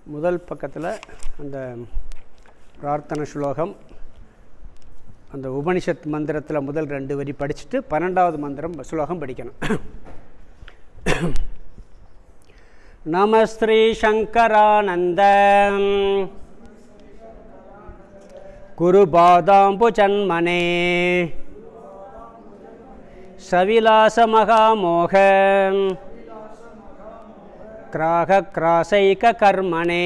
முதல் பக்கத்தில் அந்த பிரார்த்தனை ஸ்லோகம் அந்த உபனிஷத் மந்திரத்தில் முதல் ரெண்டு வரி படிச்சுட்டு பன்னெண்டாவது மந்திரம் ஸ்லோகம் படிக்கணும் நம ஸ்ரீ சங்கரானந்த குருபாதாம்புஜன்மனே சவிலாசமகாமோக கிராகக்ராசைகர்மணே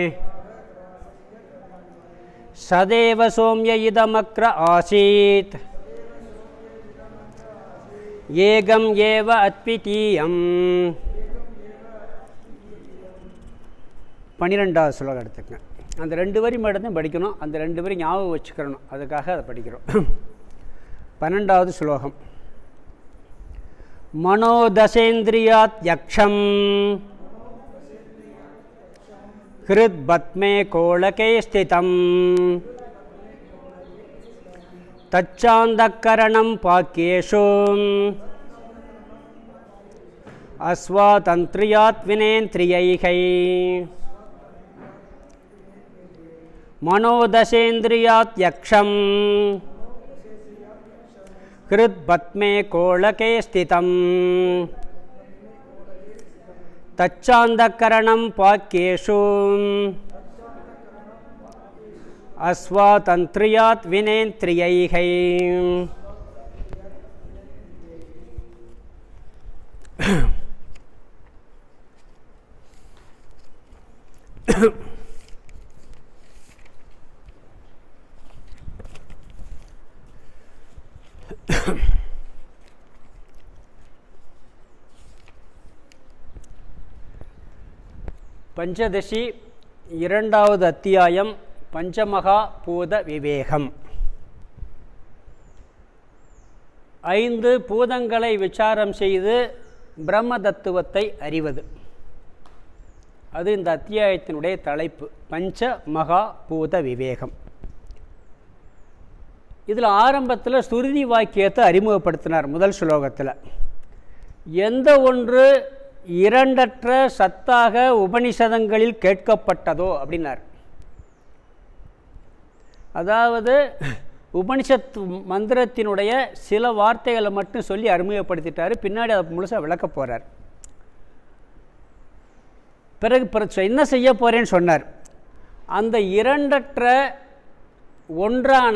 சதேவ சோம்ய இதமக்ர ஆசீத் ஏகம் ஏவ அத்விதீயம் பன்னிரெண்டாவது ஸ்லோகம் எடுத்துக்கங்க அந்த ரெண்டு வரி மட்டும் படிக்கணும் அந்த ரெண்டு வரி ஞாபகம் வச்சுக்கிறணும் அதுக்காக அதை படிக்கிறோம் பன்னெண்டாவது ஸ்லோகம் மனோதசேந்திரியாத் யக்ஷம் हृद्बत्मे कोळके स्थितं तच्चान्दकरणं पाक्येषु अस्वातन्त्र्यात् विनेन्द्रियैः मनोदशेन्द्रियात् यक्षं हृद्बत्मे कोळके स्थितम् तच्चान्दकरणं पाक्येषु अस्वातन्त्र्यात् विनेन्द्रियैः பஞ்சதசி இரண்டாவது அத்தியாயம் பஞ்சமகா பூத விவேகம் ஐந்து பூதங்களை விசாரம் செய்து பிரம்ம தத்துவத்தை அறிவது அது இந்த அத்தியாயத்தினுடைய தலைப்பு பஞ்ச மகா பூத விவேகம் இதில் ஆரம்பத்தில் சுருதி வாக்கியத்தை அறிமுகப்படுத்தினார் முதல் ஸ்லோகத்தில் எந்த ஒன்று இரண்டற்ற சத்தாக உபனிஷதங்களில் கேட்கப்பட்டதோ அப்படின்னார் அதாவது உபனிஷத் மந்திரத்தினுடைய சில வார்த்தைகளை மட்டும் சொல்லி அறிமுகப்படுத்திட்டார் பின்னாடி அதை முழுசாக விளக்க போகிறார் பிறகு என்ன செய்ய போகிறேன்னு சொன்னார் அந்த இரண்டற்ற ஒன்றான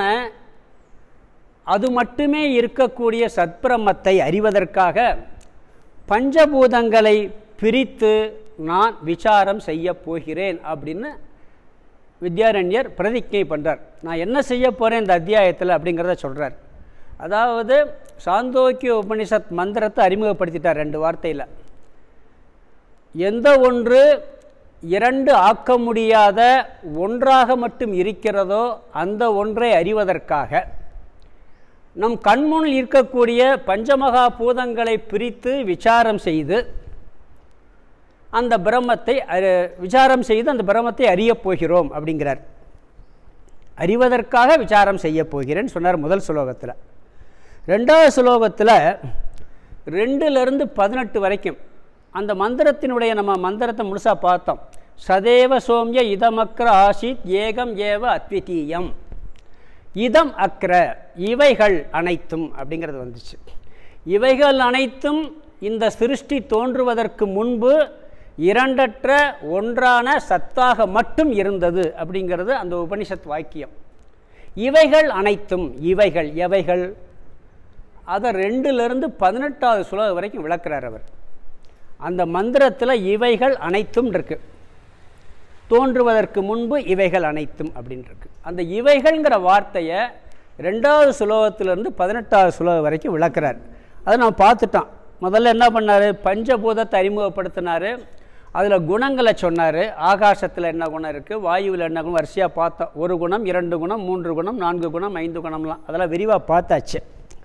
அது மட்டுமே இருக்கக்கூடிய சத்பிரமத்தை அறிவதற்காக பஞ்சபூதங்களை பிரித்து நான் விசாரம் செய்ய போகிறேன் அப்படின்னு வித்யாரண்யர் பிரதிஜை பண்ணுறார் நான் என்ன செய்ய போகிறேன் இந்த அத்தியாயத்தில் அப்படிங்கிறத சொல்கிறார் அதாவது சாந்தோக்கிய உபனிஷத் மந்திரத்தை அறிமுகப்படுத்திட்டார் ரெண்டு வார்த்தையில் எந்த ஒன்று இரண்டு ஆக்க முடியாத ஒன்றாக மட்டும் இருக்கிறதோ அந்த ஒன்றை அறிவதற்காக நம் கண்முன் இருக்கக்கூடிய பஞ்சமகா பூதங்களை பிரித்து விசாரம் செய்து அந்த பிரம்மத்தை விசாரம் செய்து அந்த பிரம்மத்தை அறியப் போகிறோம் அப்படிங்கிறார் அறிவதற்காக விசாரம் செய்ய போகிறேன்னு சொன்னார் முதல் சுலோகத்தில் ரெண்டாவது சுலோகத்தில் ரெண்டுலேருந்து பதினெட்டு வரைக்கும் அந்த மந்திரத்தினுடைய நம்ம மந்திரத்தை முழுசாக பார்த்தோம் சதேவ சோம்ய இதமக்ர ஆசித் ஏகம் ஏவ அத்விதீயம் இதம் அக்ர இவைகள் அனைத்தும் அப்படிங்கிறது வந்துச்சு இவைகள் அனைத்தும் இந்த சிருஷ்டி தோன்றுவதற்கு முன்பு இரண்டற்ற ஒன்றான சத்தாக மட்டும் இருந்தது அப்படிங்கிறது அந்த உபனிஷத் வாக்கியம் இவைகள் அனைத்தும் இவைகள் எவைகள் அதை ரெண்டுலேருந்து பதினெட்டாவது சுலக வரைக்கும் விளக்குறார் அவர் அந்த மந்திரத்தில் இவைகள் அனைத்தும் இருக்கு தோன்றுவதற்கு முன்பு இவைகள் அனைத்தும் அப்படின்னு இருக்கு அந்த இவைகள்ங்கிற வார்த்தையை ரெண்டாவது சுலோகத்திலிருந்து பதினெட்டாவது சுலோகம் வரைக்கும் விளக்குறார் அதை நம்ம பார்த்துட்டோம் முதல்ல என்ன பண்ணார் பஞ்சபூதத்தை அறிமுகப்படுத்தினார் அதில் குணங்களை சொன்னார் ஆகாசத்தில் என்ன குணம் இருக்குது வாயுவில் என்ன குணம் வரிசையாக பார்த்தோம் ஒரு குணம் இரண்டு குணம் மூன்று குணம் நான்கு குணம் ஐந்து குணம்லாம் அதெல்லாம் விரிவாக பார்த்தாச்சு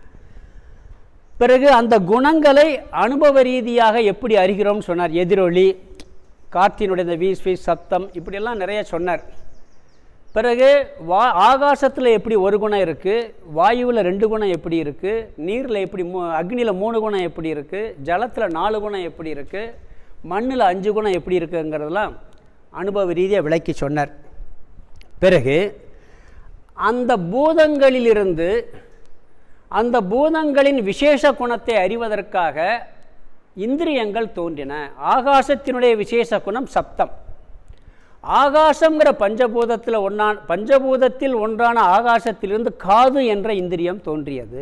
பிறகு அந்த குணங்களை அனுபவ ரீதியாக எப்படி அறிகிறோம்னு சொன்னார் எதிரொலி காற்றினுடைய இந்த வீஸ் வீஸ் சத்தம் இப்படியெல்லாம் நிறைய சொன்னார் பிறகு வா ஆகாசத்தில் எப்படி ஒரு குணம் இருக்குது வாயுவில் ரெண்டு குணம் எப்படி இருக்குது நீரில் எப்படி மூ அக்னியில் மூணு குணம் எப்படி இருக்குது ஜலத்தில் நாலு குணம் எப்படி இருக்குது மண்ணில் அஞ்சு குணம் எப்படி இருக்குங்கிறதெல்லாம் அனுபவ ரீதியாக விளக்கி சொன்னார் பிறகு அந்த பூதங்களிலிருந்து அந்த பூதங்களின் விசேஷ குணத்தை அறிவதற்காக இந்திரியங்கள் தோன்றின ஆகாசத்தினுடைய விசேஷ குணம் சப்தம் ஆகாசங்கிற பஞ்சபூதத்தில் ஒன்றான பஞ்சபூதத்தில் ஒன்றான ஆகாசத்திலிருந்து காது என்ற இந்திரியம் தோன்றியது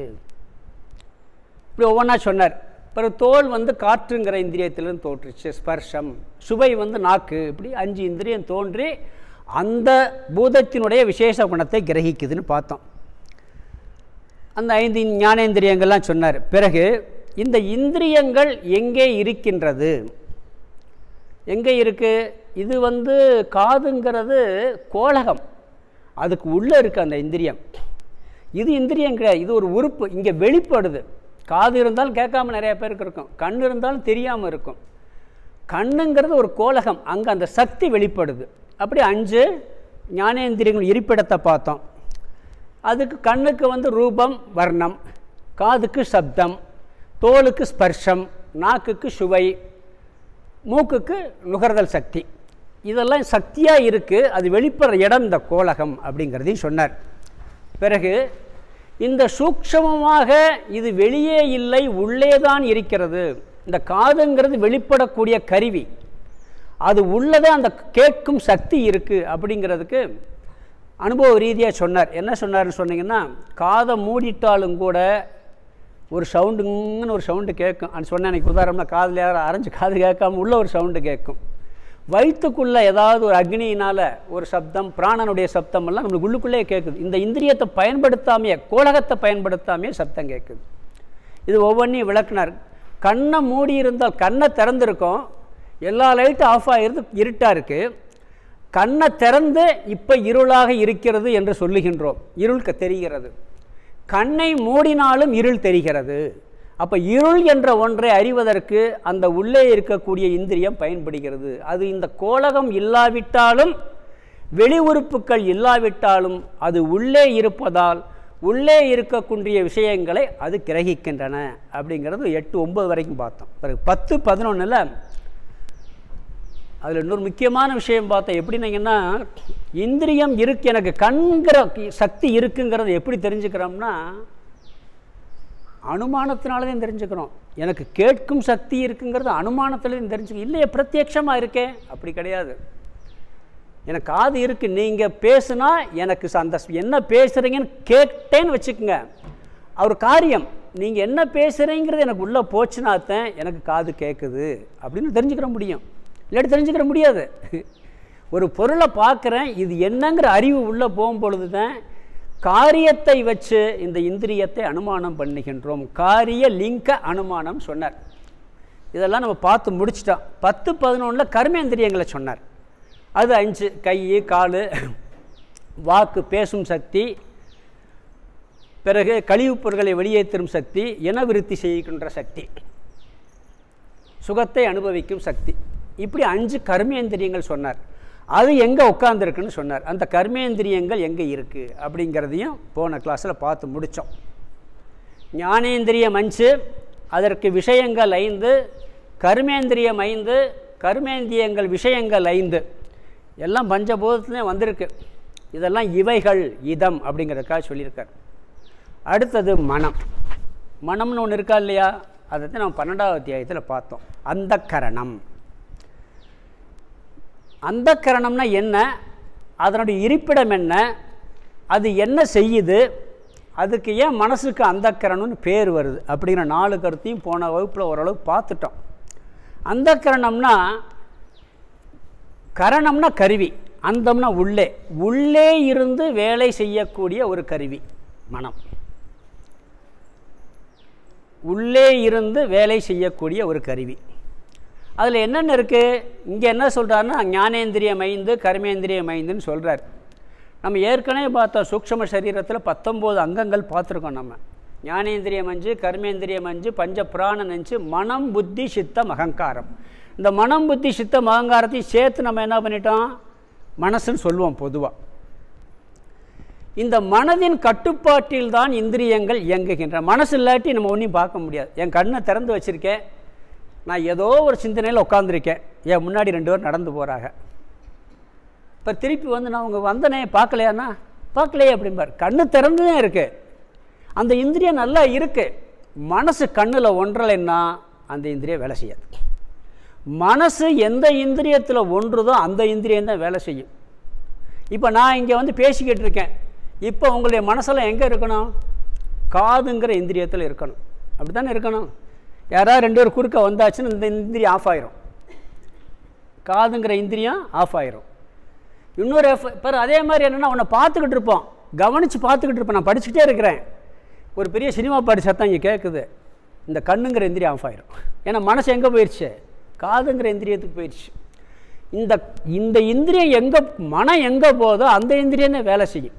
இப்படி ஒவ்வொன்றா சொன்னார் பிறகு தோல் வந்து காற்றுங்கிற இந்திரியத்திலிருந்து தோற்றுச்சு ஸ்பர்ஷம் சுவை வந்து நாக்கு இப்படி அஞ்சு இந்திரியம் தோன்றி அந்த பூதத்தினுடைய விசேஷ குணத்தை கிரகிக்குதுன்னு பார்த்தோம் அந்த ஐந்து ஞானேந்திரியங்கள்லாம் சொன்னார் பிறகு இந்த இந்திரியங்கள் எங்கே இருக்கின்றது எங்கே இருக்குது இது வந்து காதுங்கிறது கோலகம் அதுக்கு உள்ளே இருக்குது அந்த இந்திரியம் இது இந்திரியம் கிடையாது இது ஒரு உறுப்பு இங்கே வெளிப்படுது காது இருந்தாலும் கேட்காம நிறைய பேருக்கு இருக்கும் கண் இருந்தாலும் தெரியாமல் இருக்கும் கண்ணுங்கிறது ஒரு கோலகம் அங்கே அந்த சக்தி வெளிப்படுது அப்படி அஞ்சு ஞானேந்திரியங்கள் இருப்பிடத்தை பார்த்தோம் அதுக்கு கண்ணுக்கு வந்து ரூபம் வர்ணம் காதுக்கு சப்தம் தோலுக்கு ஸ்பர்ஷம் நாக்குக்கு சுவை மூக்குக்கு நுகர்தல் சக்தி இதெல்லாம் சக்தியாக இருக்குது அது வெளிப்படுற இடம் இந்த கோலகம் அப்படிங்கிறதையும் சொன்னார் பிறகு இந்த சூக்ஷமமாக இது வெளியே இல்லை உள்ளே தான் இருக்கிறது இந்த காதுங்கிறது வெளிப்படக்கூடிய கருவி அது உள்ளதே அந்த கேட்கும் சக்தி இருக்குது அப்படிங்கிறதுக்கு அனுபவ ரீதியாக சொன்னார் என்ன சொன்னார்னு சொன்னீங்கன்னா காதை மூடிட்டாலும் கூட ஒரு சவுண்டுங்கன்னு ஒரு சவுண்டு கேட்கும் அது சொன்னேன் எனக்கு உதாரணமாக காதில் யாரும் அரைஞ்சு காது கேட்காம உள்ள ஒரு சவுண்டு கேட்கும் வயிற்றுக்குள்ளே ஏதாவது ஒரு அக்னியினால் ஒரு சப்தம் பிராணனுடைய சப்தம் எல்லாம் நம்மளுக்கு உள்ளுக்குள்ளேயே கேட்குது இந்த இந்திரியத்தை பயன்படுத்தாமையே கோலகத்தை பயன்படுத்தாமையே சப்தம் கேட்குது இது ஒவ்வொன்றையும் விளக்குனார் கண்ணை மூடி இருந்தால் கண்ணை திறந்திருக்கோம் எல்லா லைட்டும் ஆஃப் ஆகிருந்து இருட்டாக இருக்குது கண்ணை திறந்து இப்போ இருளாக இருக்கிறது என்று சொல்லுகின்றோம் இருள் தெரிகிறது கண்ணை மூடினாலும் இருள் தெரிகிறது அப்போ இருள் என்ற ஒன்றை அறிவதற்கு அந்த உள்ளே இருக்கக்கூடிய இந்திரியம் பயன்படுகிறது அது இந்த கோலகம் இல்லாவிட்டாலும் வெளி உறுப்புகள் இல்லாவிட்டாலும் அது உள்ளே இருப்பதால் உள்ளே இருக்கக்கூடிய விஷயங்களை அது கிரகிக்கின்றன அப்படிங்கிறது எட்டு ஒம்பது வரைக்கும் பார்த்தோம் பிறகு பத்து பதினொன்றில் அதில் இன்னொரு முக்கியமான விஷயம் பார்த்தோம் எப்படின்னீங்கன்னா இந்திரியம் இருக்கு எனக்கு கண்கிற சக்தி இருக்குங்கிறத எப்படி தெரிஞ்சுக்கிறோம்னா அனுமானத்தினாலதான் தெரிஞ்சுக்கிறோம் எனக்கு கேட்கும் சக்தி இருக்குங்கிறது அனுமானத்துலேயும் தெரிஞ்சுக்க இல்லையே பிரத்யட்சமாக இருக்கே அப்படி கிடையாது எனக்கு காது இருக்குது நீங்கள் பேசுனா எனக்கு அந்த என்ன பேசுகிறீங்கன்னு கேட்டேன்னு வச்சுக்கோங்க அவர் காரியம் நீங்கள் என்ன பேசுகிறீங்கிறது எனக்கு உள்ளே போச்சுனாத்தான் எனக்கு காது கேட்குது அப்படின்னு தெரிஞ்சுக்கிற முடியும் இல்லாட்டி தெரிஞ்சுக்கிற முடியாது ஒரு பொருளை பார்க்குறேன் இது என்னங்கிற அறிவு உள்ளே போகும் பொழுது தான் காரியத்தை வச்சு இந்த இந்திரியத்தை அனுமானம் பண்ணுகின்றோம் காரிய லிங்க அனுமானம் சொன்னார் இதெல்லாம் நம்ம பார்த்து முடிச்சிட்டோம் பத்து பதினொன்றில் கர்மேந்திரியங்களை சொன்னார் அது அஞ்சு கை கால் வாக்கு பேசும் சக்தி பிறகு கழிவுப் பொருட்களை வெளியேற்றும் சக்தி இனவிருத்தி செய்கின்ற சக்தி சுகத்தை அனுபவிக்கும் சக்தி இப்படி அஞ்சு கர்மேந்திரியங்கள் சொன்னார் அது எங்கே உட்காந்துருக்குன்னு சொன்னார் அந்த கர்மேந்திரியங்கள் எங்கே இருக்குது அப்படிங்கிறதையும் போன கிளாஸில் பார்த்து முடித்தோம் ஞானேந்திரியம் அஞ்சு அதற்கு விஷயங்கள் ஐந்து கர்மேந்திரியம் ஐந்து கர்மேந்திரியங்கள் விஷயங்கள் ஐந்து எல்லாம் பஞ்சபூதத்துலேயும் வந்திருக்கு இதெல்லாம் இவைகள் இதம் அப்படிங்கிறதுக்காக சொல்லியிருக்கார் அடுத்தது மனம் மனம்னு ஒன்று இருக்கா இல்லையா அதை தான் நம்ம பன்னெண்டாவது அத்தியாயத்தில் பார்த்தோம் அந்த கரணம் அந்த கரணம்னா என்ன அதனுடைய இருப்பிடம் என்ன அது என்ன செய்யுது அதுக்கு ஏன் மனசுக்கு அந்த கரணம்னு பேர் வருது அப்படிங்கிற நாலு கருத்தையும் போன வகுப்பில் ஓரளவு பார்த்துட்டோம் அந்த கரணம்னா கரணம்னா கருவி அந்தம்னா உள்ளே உள்ளே இருந்து வேலை செய்யக்கூடிய ஒரு கருவி மனம் உள்ளே இருந்து வேலை செய்யக்கூடிய ஒரு கருவி அதில் என்னென்ன இருக்குது இங்கே என்ன சொல்கிறாருன்னா ஞானேந்திரியம் ஐந்து கர்மேந்திரியம் ஐந்துன்னு சொல்கிறார் நம்ம ஏற்கனவே பார்த்தோம் சூக்ஷம சரீரத்தில் பத்தொம்போது அங்கங்கள் பார்த்துருக்கோம் நம்ம ஞானேந்திரியம் அஞ்சு கர்மேந்திரியம் அஞ்சு பஞ்ச பிராணன் அஞ்சு மனம் புத்தி சித்தம் அகங்காரம் இந்த மனம் புத்தி சித்தம் அகங்காரத்தையும் சேர்த்து நம்ம என்ன பண்ணிட்டோம் மனசுன்னு சொல்லுவோம் பொதுவாக இந்த மனதின் கட்டுப்பாட்டில் தான் இந்திரியங்கள் இயங்குகின்றன மனசு இல்லாட்டி நம்ம ஒன்றையும் பார்க்க முடியாது என் கண்ணை திறந்து வச்சுருக்கேன் நான் ஏதோ ஒரு சிந்தனையில் உட்காந்துருக்கேன் என் முன்னாடி ரெண்டு பேர் நடந்து போகிறாங்க இப்போ திருப்பி வந்து நான் உங்க வந்தனே பார்க்கலையாண்ணா பார்க்கலையே அப்படிம்பார் கண்ணு திறந்து தான் இருக்குது அந்த இந்திரியம் நல்லா இருக்குது மனசு கண்ணில் ஒன்றலைன்னா அந்த இந்திரியம் வேலை செய்யாது மனசு எந்த இந்திரியத்தில் ஒன்றுதோ அந்த இந்திரியம் தான் வேலை செய்யும் இப்போ நான் இங்கே வந்து பேசிக்கிட்டு இருக்கேன் இப்போ உங்களுடைய மனசெல்லாம் எங்கே இருக்கணும் காதுங்கிற இந்திரியத்தில் இருக்கணும் அப்படி தானே இருக்கணும் யாராவது ரெண்டு பேர் குறுக்க வந்தாச்சுன்னு இந்த இந்திரியம் ஆஃப் ஆயிரும் காதுங்கிற இந்திரியம் ஆஃப் ஆயிரும் இன்னொரு பாரு அதே மாதிரி என்னென்னா உன்னை பார்த்துக்கிட்டு இருப்போம் கவனித்து பார்த்துக்கிட்டு இருப்பேன் நான் படிச்சுட்டே இருக்கிறேன் ஒரு பெரிய சினிமா பாட்டு சத்தம் இங்கே கேட்குது இந்த கண்ணுங்கிற இந்திரியம் ஆஃப் ஆயிரும் ஏன்னா மனசு எங்கே போயிடுச்சு காதுங்கிற இந்திரியத்துக்கு போயிடுச்சு இந்த இந்த இந்திரியம் எங்கே மனம் எங்கே போதோ அந்த இந்திரியம் தான் வேலை செய்யும்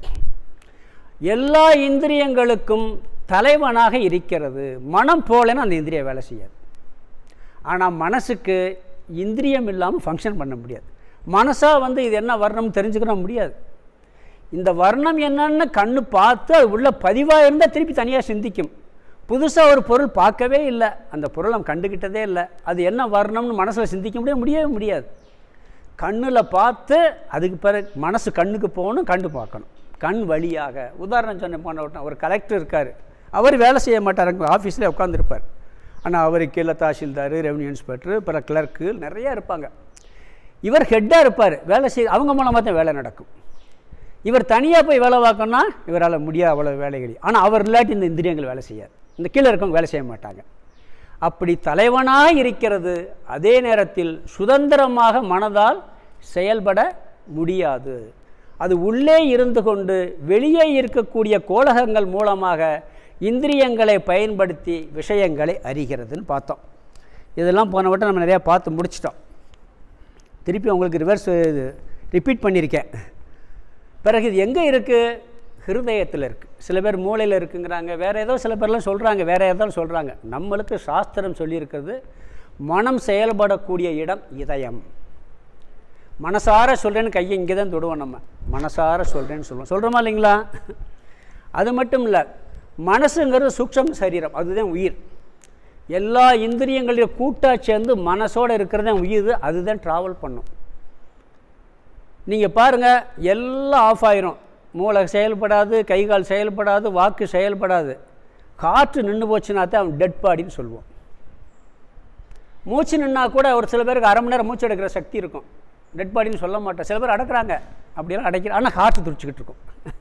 எல்லா இந்திரியங்களுக்கும் தலைவனாக இருக்கிறது மனம் போலன்னு அந்த இந்திரியம் வேலை செய்யாது ஆனால் மனசுக்கு இந்திரியம் இல்லாமல் ஃபங்க்ஷன் பண்ண முடியாது மனசாக வந்து இது என்ன வர்ணம் தெரிஞ்சுக்கிற முடியாது இந்த வர்ணம் என்னன்னு கண்ணு பார்த்து அது உள்ள பதிவாக இருந்தால் திருப்பி தனியாக சிந்திக்கும் புதுசாக ஒரு பொருள் பார்க்கவே இல்லை அந்த பொருள் நம்ம கண்டுக்கிட்டதே இல்லை அது என்ன வர்ணம்னு மனசில் சிந்திக்க முடியாது முடியவே முடியாது கண்ணில் பார்த்து அதுக்கு பிறகு மனசு கண்ணுக்கு போகணும் கண்டு பார்க்கணும் கண் வழியாக உதாரணம் சொன்ன போன ஒரு கலெக்டர் இருக்கார் அவர் வேலை செய்ய மாட்டார் அங்கே ஆஃபீஸில் உட்காந்துருப்பார் ஆனால் அவருக்கு கீழே தாசில்தார் ரெவன்யூ இன்ஸ்பெக்டர் பிற கிளர்க்கு நிறையா இருப்பாங்க இவர் ஹெட்டாக இருப்பார் வேலை செய் அவங்க மூலமாக தான் வேலை நடக்கும் இவர் தனியாக போய் வேலை பார்க்கணும்னா இவரால் முடியாது அவ்வளோ வேலைகள் ஆனால் அவர் இல்லாட்டி இந்த இந்திரியங்கள் வேலை செய்யாது இந்த கீழே இருக்கவங்க வேலை செய்ய மாட்டாங்க அப்படி தலைவனாக இருக்கிறது அதே நேரத்தில் சுதந்திரமாக மனதால் செயல்பட முடியாது அது உள்ளே இருந்து கொண்டு வெளியே இருக்கக்கூடிய கோலகங்கள் மூலமாக இந்திரியங்களை பயன்படுத்தி விஷயங்களை அறிகிறதுன்னு பார்த்தோம் இதெல்லாம் போன வட்டம் நம்ம நிறையா பார்த்து முடிச்சிட்டோம் திருப்பி உங்களுக்கு ரிவர்ஸ் இது ரிப்பீட் பண்ணியிருக்கேன் பிறகு இது எங்கே இருக்குது ஹிருதயத்தில் இருக்குது சில பேர் மூளையில் இருக்குங்கிறாங்க வேறு ஏதோ சில பேர்லாம் சொல்கிறாங்க வேறு ஏதோ சொல்கிறாங்க நம்மளுக்கு சாஸ்திரம் சொல்லியிருக்கிறது மனம் செயல்படக்கூடிய இடம் இதயம் மனசார சொல்கிறேன்னு கையை இங்கே தான் தொடுவோம் நம்ம மனசார சொல்கிறேன்னு சொல்லுவோம் சொல்கிறோமா இல்லைங்களா அது மட்டும் இல்லை மனசுங்கிறது சூக்ஷம் சரீரம் அதுதான் உயிர் எல்லா இந்திரியங்களையும் கூட்டாக சேர்ந்து மனசோடு இருக்கிறது தான் உயிர் அதுதான் ட்ராவல் பண்ணும் நீங்கள் பாருங்கள் எல்லாம் ஆஃப் ஆயிரும் மூளை செயல்படாது கை கால் செயல்படாது வாக்கு செயல்படாது காற்று நின்று போச்சுன்னா தான் அவன் டெட் பாடின்னு சொல்லுவோம் மூச்சு நின்னா கூட ஒரு சில பேருக்கு அரை மணி நேரம் மூச்சு எடுக்கிற சக்தி இருக்கும் டெட் பாடின்னு சொல்ல மாட்டேன் சில பேர் அடக்குறாங்க அப்படியெல்லாம் அடைக்கிற ஆனால் காற்று துடிச்சிக்கிட்டு இருக்கும்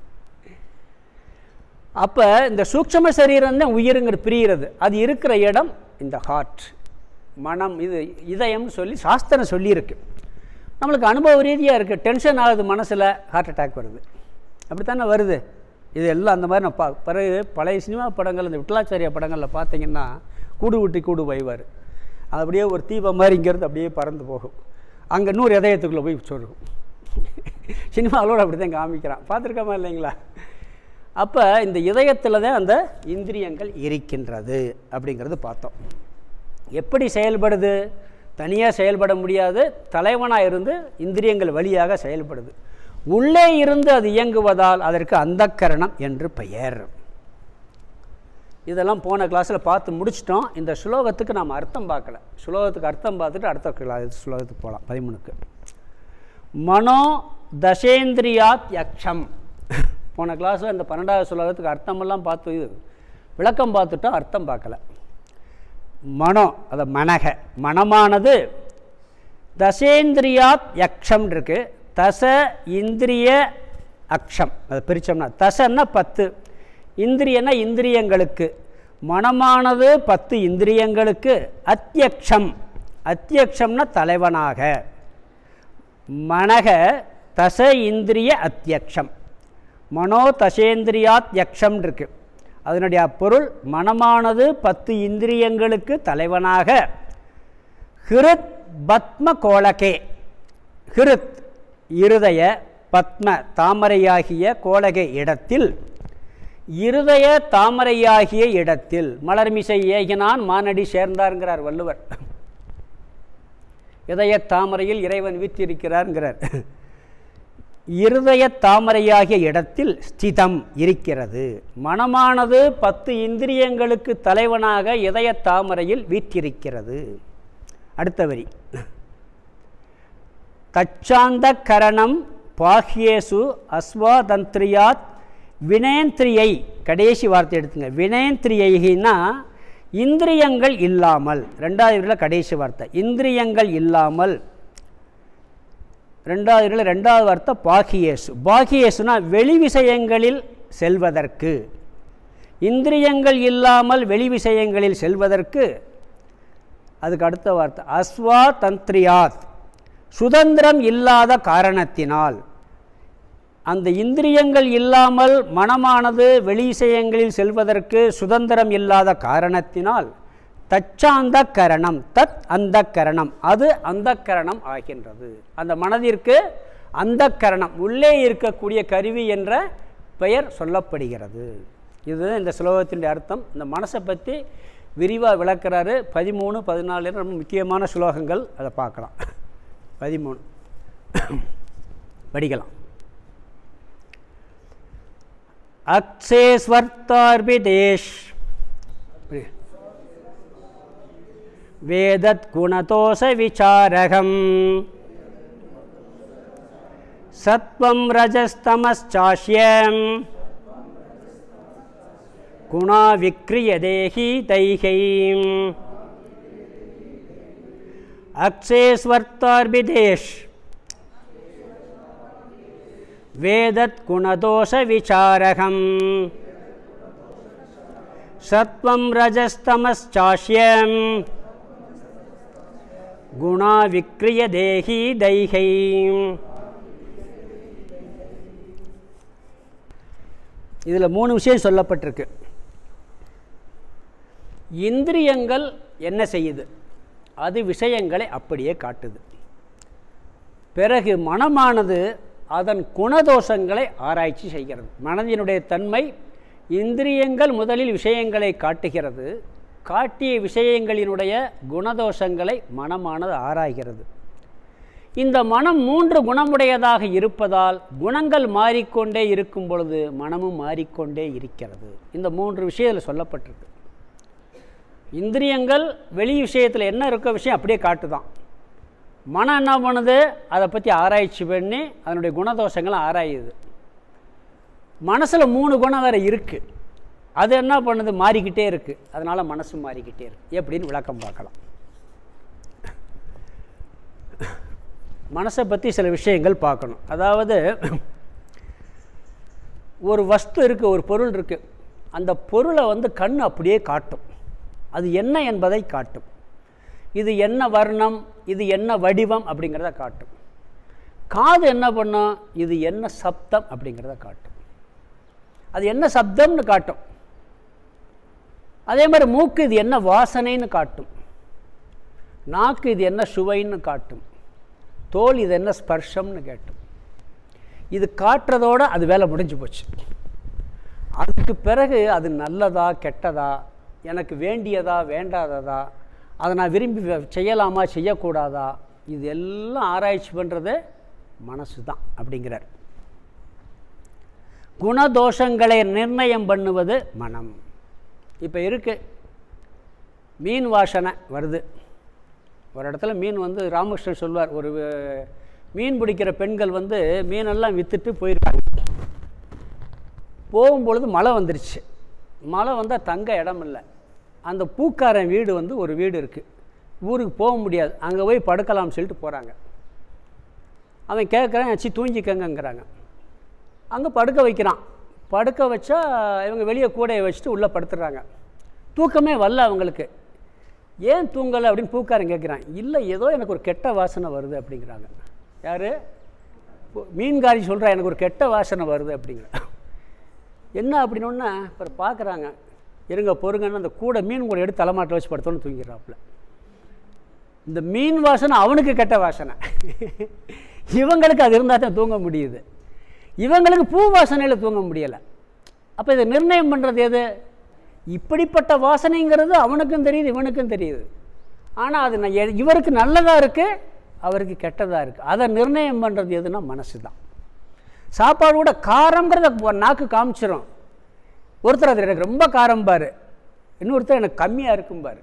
அப்போ இந்த சூக்ஷம சரீரம் தான் உயிருங்கிற பிரிகிறது அது இருக்கிற இடம் இந்த ஹார்ட் மனம் இது இதயம்னு சொல்லி சாஸ்திரம் சொல்லியிருக்கு நம்மளுக்கு அனுபவ ரீதியாக இருக்குது டென்ஷன் ஆகுது மனசில் ஹார்ட் அட்டாக் வருது அப்படித்தானே வருது இது எல்லாம் அந்த மாதிரி நான் பா பிறகு பழைய சினிமா படங்கள் இந்த விட்டலாச்சாரிய படங்களில் பார்த்தீங்கன்னா கூடு விட்டு கூடு வைவார் அது அப்படியே ஒரு தீபம் மாதிரி இங்கேருந்து அப்படியே பறந்து போகும் அங்கே நூறு இதயத்துக்குள்ளே போய் சொல்லும் சினிமாவோட அப்படி தான் காமிக்கிறான் பார்த்துருக்காமா இல்லைங்களா அப்போ இந்த இதயத்தில் தான் அந்த இந்திரியங்கள் இருக்கின்றது அப்படிங்கிறது பார்த்தோம் எப்படி செயல்படுது தனியாக செயல்பட முடியாது தலைவனாக இருந்து இந்திரியங்கள் வழியாக செயல்படுது உள்ளே இருந்து அது இயங்குவதால் அதற்கு அந்தக்கரணம் என்று பெயர் இதெல்லாம் போன கிளாஸில் பார்த்து முடிச்சிட்டோம் இந்த ஸ்லோகத்துக்கு நாம் அர்த்தம் பார்க்கல ஸ்லோகத்துக்கு அர்த்தம் பார்த்துட்டு அடுத்த கிளாஸ் ஸ்லோகத்துக்கு போகலாம் பதிமூணுக்கு மனோ தசேந்திரியாத் யக்ஷம் போன கிளாஸில் இந்த பன்னெண்டாவது ஸ்லோகத்துக்கு அர்த்தமெல்லாம் பார்த்து இது விளக்கம் பார்த்துட்டோம் அர்த்தம் பார்க்கல மனோ அதை மனக மனமானது தசேந்திரியாத் யக்ஷம் இருக்கு தச இந்திரிய அக்ஷம் அதை பிரித்தோம்னா தசன்னா பத்து இந்திரியன்னா இந்திரியங்களுக்கு மனமானது பத்து இந்திரியங்களுக்கு அத்தியக்ஷம் அத்தியக்ஷம்னா தலைவனாக மனக தச இந்திரிய அத்தியக்ஷம் மனோ தசேந்திரியாத் யக்ஷம் இருக்கு அதனுடைய பொருள் மனமானது பத்து இந்திரியங்களுக்கு தலைவனாக ஹிருத் பத்ம கோலகே ஹிருத் இருதய பத்ம தாமரையாகிய கோலகை இடத்தில் இருதய தாமரையாகிய இடத்தில் மலர்மிசை ஏகினான் மானடி சேர்ந்தார்ங்கிறார் வள்ளுவர் இதய தாமரையில் இறைவன் வீற்றிருக்கிறார்ங்கிறார் இருதய தாமரையாகிய இடத்தில் ஸ்திதம் இருக்கிறது மனமானது பத்து இந்திரியங்களுக்கு தலைவனாக இதய தாமரையில் வீற்றிருக்கிறது அடுத்த வரி தச்சாந்த கரணம் பாஹ்யேசு அஸ்வாதந்திரியாத் வினேந்திரியை கடைசி வார்த்தை எடுத்துங்க வினேந்திரியைனா இந்திரியங்கள் இல்லாமல் ரெண்டாவது இதில் கடைசி வார்த்தை இந்திரியங்கள் இல்லாமல் ரெண்டாவது இதில் ரெண்டாவது வார்த்தை பாகியேசு பாகியேசுனா வெளி விஷயங்களில் செல்வதற்கு இந்திரியங்கள் இல்லாமல் வெளி விஷயங்களில் செல்வதற்கு அதுக்கு அடுத்த வார்த்தை அஸ்வா தந்திரியாத் சுதந்திரம் இல்லாத காரணத்தினால் அந்த இந்திரியங்கள் இல்லாமல் மனமானது வெளி விஷயங்களில் செல்வதற்கு சுதந்திரம் இல்லாத காரணத்தினால் தச்சாந்த கரணம் தத் அந்த கரணம் அது அந்த கரணம் ஆகின்றது அந்த மனதிற்கு அந்த கரணம் உள்ளே இருக்கக்கூடிய கருவி என்ற பெயர் சொல்லப்படுகிறது இது இந்த ஸ்லோகத்தினுடைய அர்த்தம் இந்த மனசை பற்றி விரிவாக விளக்குறாரு பதிமூணு பதினாலு ரொம்ப முக்கியமான ஸ்லோகங்கள் அதை பார்க்கலாம் பதிமூணு படிக்கலாம் அக்ஷேஸ்வர்த்தார்பிதேஷ் वेदद्गुणतोषविचारकम् सत्त्वं रजस्तमश्चाश्यं गुणा विक्रियदेहि दैहीम् अक्षेस्वर्तार्बिदेश् वेदद्गुणदोषविचारकम् सत्त्वं रजस्तमश्चाश्यम् குணா விக்ரிய தேகி தைகை இதில் மூணு விஷயம் சொல்லப்பட்டிருக்கு இந்திரியங்கள் என்ன செய்யுது அது விஷயங்களை அப்படியே காட்டுது பிறகு மனமானது அதன் குணதோஷங்களை ஆராய்ச்சி செய்கிறது மனதினுடைய தன்மை இந்திரியங்கள் முதலில் விஷயங்களை காட்டுகிறது காட்டிய விஷயங்களினுடைய குணதோஷங்களை மனமானது ஆராய்கிறது இந்த மனம் மூன்று குணமுடையதாக இருப்பதால் குணங்கள் மாறிக்கொண்டே இருக்கும் பொழுது மனமும் மாறிக்கொண்டே இருக்கிறது இந்த மூன்று விஷயத்தில் சொல்லப்பட்டிருக்கு இந்திரியங்கள் வெளி விஷயத்தில் என்ன இருக்க விஷயம் அப்படியே காட்டுதான் மனம் என்ன பண்ணுது அதை பற்றி ஆராய்ச்சி பண்ணி அதனுடைய குணதோஷங்களை ஆராயுது மனசில் மூணு குணம் வேறு இருக்குது அது என்ன பண்ணுது மாறிக்கிட்டே இருக்குது அதனால் மனசு மாறிக்கிட்டே இருக்குது எப்படின்னு விளக்கம் பார்க்கலாம் மனசை பற்றி சில விஷயங்கள் பார்க்கணும் அதாவது ஒரு வஸ்து இருக்குது ஒரு பொருள் இருக்குது அந்த பொருளை வந்து கண் அப்படியே காட்டும் அது என்ன என்பதை காட்டும் இது என்ன வர்ணம் இது என்ன வடிவம் அப்படிங்கிறத காட்டும் காது என்ன பண்ணும் இது என்ன சப்தம் அப்படிங்கிறத காட்டும் அது என்ன சப்தம்னு காட்டும் அதே மாதிரி மூக்கு இது என்ன வாசனைன்னு காட்டும் நாக்கு இது என்ன சுவைன்னு காட்டும் தோல் இது என்ன ஸ்பர்ஷம்னு கேட்டும் இது காட்டுறதோடு அது வேலை முடிஞ்சு போச்சு அதுக்கு பிறகு அது நல்லதா கெட்டதா எனக்கு வேண்டியதா வேண்டாததா அதை நான் விரும்பி செய்யலாமா செய்யக்கூடாதா இது எல்லாம் ஆராய்ச்சி பண்ணுறது மனசு தான் அப்படிங்கிறார் குணதோஷங்களை நிர்ணயம் பண்ணுவது மனம் இப்போ இருக்குது மீன் வாசனை வருது ஒரு இடத்துல மீன் வந்து ராமகிருஷ்ணன் சொல்வார் ஒரு மீன் பிடிக்கிற பெண்கள் வந்து மீனெல்லாம் விற்றுட்டு போயிருக்காங்க போகும்பொழுது மழை வந்துருச்சு மழை வந்தால் தங்க இடம் இல்லை அந்த பூக்காரன் வீடு வந்து ஒரு வீடு இருக்குது ஊருக்கு போக முடியாது அங்கே போய் படுக்கலாம்னு சொல்லிட்டு போகிறாங்க அவன் கேட்குறான் சி தூங்கிக்கங்கிறாங்க அங்கே படுக்க வைக்கிறான் படுக்க வச்சா இவங்க வெளியே கூடையை வச்சுட்டு உள்ளே படுத்துடுறாங்க தூக்கமே வரல அவங்களுக்கு ஏன் தூங்கலை அப்படின்னு பூக்காரன் கேட்குறான் இல்லை ஏதோ எனக்கு ஒரு கெட்ட வாசனை வருது அப்படிங்கிறாங்க யார் மீன்காரி சொல்கிறா எனக்கு ஒரு கெட்ட வாசனை வருது அப்படிங்கிற என்ன அப்படின்னோன்னா அப்புறம் பார்க்குறாங்க இருங்க பொறுங்கன்னு அந்த கூட மீன் கூட எடுத்து தலைமாட்டில் வச்சு படுத்தோன்னு தூங்கிடுறாப்புல இந்த மீன் வாசனை அவனுக்கு கெட்ட வாசனை இவங்களுக்கு அது இருந்தால் தான் தூங்க முடியுது இவங்களுக்கு பூ வாசனையில் தூங்க முடியலை அப்போ இதை நிர்ணயம் பண்ணுறது எது இப்படிப்பட்ட வாசனைங்கிறது அவனுக்கும் தெரியுது இவனுக்கும் தெரியுது ஆனால் அது நான் எ- இவருக்கு நல்லதாக இருக்குது அவருக்கு கெட்டதாக இருக்குது அதை நிர்ணயம் பண்ணுறது எதுனா மனசு தான் சாப்பாடு கூட காரங்கிறத ஒரு நாக்கு காமிச்சிரும் ஒருத்தர் அது எனக்கு ரொம்ப காரம் பாரு இன்னொருத்தர் எனக்கு கம்மியாக இருக்கும் பாரு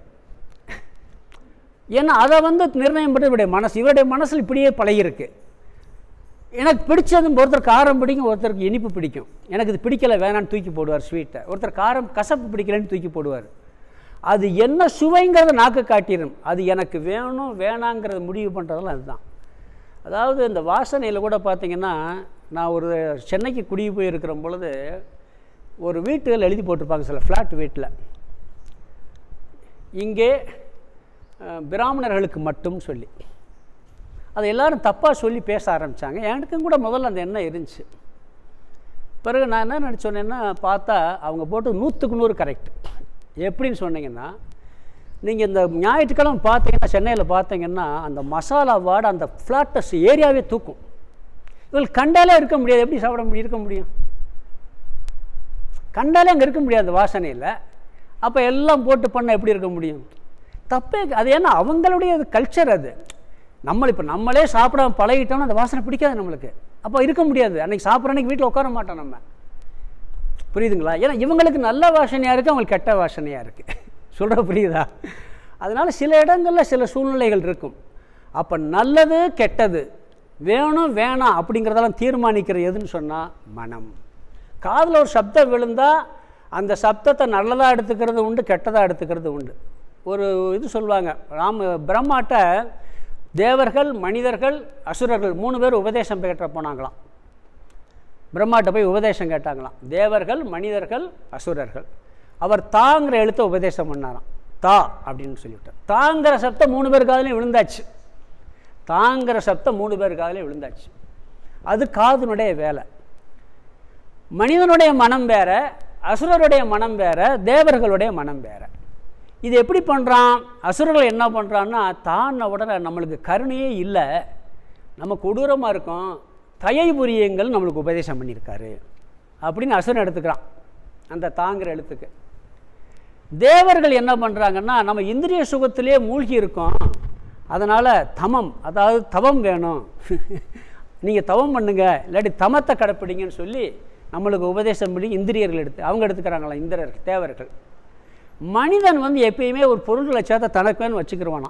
ஏன்னா அதை வந்து நிர்ணயம் பண்ணி இவருடைய மனசு இவருடைய மனசில் இப்படியே பழகிருக்கு எனக்கு பிடிச்சதும் ஒருத்தர் காரம் பிடிக்கும் ஒருத்தருக்கு இனிப்பு பிடிக்கும் எனக்கு இது பிடிக்கல வேணான்னு தூக்கி போடுவார் ஸ்வீட்டை ஒருத்தர் காரம் கசப்பு பிடிக்கலன்னு தூக்கி போடுவார் அது என்ன சுவைங்கிறத நாக்கு காட்டிடும் அது எனக்கு வேணும் வேணாங்கிறத முடிவு பண்ணுறதெல்லாம் அதுதான் அதாவது இந்த வாசனையில் கூட பார்த்தீங்கன்னா நான் ஒரு சென்னைக்கு குடி போயிருக்கிற பொழுது ஒரு வீட்டுகள் எழுதி போட்டிருப்பாங்க சில ஃப்ளாட் வீட்டில் இங்கே அஹ், பிராமணர்களுக்கு மட்டும் சொல்லி அதை எல்லாரும் தப்பாக சொல்லி பேச ஆரம்பித்தாங்க எனக்கும் கூட முதல்ல அந்த எண்ணம் இருந்துச்சு பிறகு நான் என்ன நினச்சோன்னேன்னா பார்த்தா அவங்க போட்டு நூற்றுக்கு நூறு கரெக்ட் எப்படின்னு சொன்னீங்கன்னா நீங்கள் இந்த ஞாயிற்றுக்கிழமை பார்த்தீங்கன்னா சென்னையில் பார்த்தீங்கன்னா அந்த மசாலா வாடை அந்த ஃப்ளாட்டஸ் ஏரியாவே தூக்கும் இவங்களுக்கு கண்டாலே இருக்க முடியாது எப்படி சாப்பிட முடியும் இருக்க முடியும் கண்டாலே அங்கே இருக்க முடியாது அந்த வாசனையில் அப்போ எல்லாம் போட்டு பண்ண எப்படி இருக்க முடியும் தப்பே அது ஏன்னா அவங்களுடைய கல்ச்சர் அது நம்ம இப்போ நம்மளே சாப்பிடாம பழகிட்டோம்னா அந்த வாசனை பிடிக்காது நம்மளுக்கு அப்போ இருக்க முடியாது அன்றைக்கி சாப்பிட்ற அன்றைக்கி வீட்டில் உட்கார மாட்டோம் நம்ம புரியுதுங்களா ஏன்னா இவங்களுக்கு நல்ல வாசனையாக இருக்குது அவங்களுக்கு கெட்ட வாசனையாக இருக்குது சொல்கிற புரியுதா அதனால் சில இடங்களில் சில சூழ்நிலைகள் இருக்கும் அப்போ நல்லது கெட்டது வேணும் வேணாம் அப்படிங்கிறதெல்லாம் தீர்மானிக்கிற எதுன்னு சொன்னால் மனம் காதில் ஒரு சப்தம் விழுந்தால் அந்த சப்தத்தை நல்லதாக எடுத்துக்கிறது உண்டு கெட்டதாக எடுத்துக்கிறது உண்டு ஒரு இது சொல்லுவாங்க ராம பிரம்மாட்ட தேவர்கள் மனிதர்கள் அசுரர்கள் மூணு பேர் உபதேசம் பெற்ற போனாங்களாம் பிரம்மாட்ட போய் உபதேசம் கேட்டாங்களாம் தேவர்கள் மனிதர்கள் அசுரர்கள் அவர் தாங்கிற எழுத்தை உபதேசம் பண்ணாராம் தா அப்படின்னு சொல்லிவிட்டார் தாங்கிற சப்தம் மூணு பேர் காதுலையும் விழுந்தாச்சு தாங்கிற சப்தம் மூணு பேர் காதுலையும் விழுந்தாச்சு அது காதுனுடைய வேலை மனிதனுடைய மனம் வேற அசுரருடைய மனம் வேற தேவர்களுடைய மனம் வேற இது எப்படி பண்ணுறான் அசுரர்கள் என்ன பண்ணுறான்னா தான உடனே நம்மளுக்கு கருணையே இல்லை நம்ம கொடூரமாக இருக்கோம் தயை புரியுங்கள் நம்மளுக்கு உபதேசம் பண்ணியிருக்காரு அப்படின்னு அசுரன் எடுத்துக்கிறான் அந்த தாங்கிற எழுத்துக்கு தேவர்கள் என்ன பண்ணுறாங்கன்னா நம்ம இந்திரிய சுகத்திலே மூழ்கி இருக்கோம் அதனால் தமம் அதாவது தவம் வேணும் நீங்கள் தவம் பண்ணுங்க இல்லாட்டி தமத்தை கடைப்பிடிங்கன்னு சொல்லி நம்மளுக்கு உபதேசம் பண்ணி இந்திரியர்கள் எடுத்து அவங்க எடுத்துக்கிறாங்களா இந்திரர்கள் தேவர்கள் மனிதன் வந்து எப்பயுமே ஒரு பொருள்களை சேர்த்த தனக்குன்னு வச்சுக்கிருவானா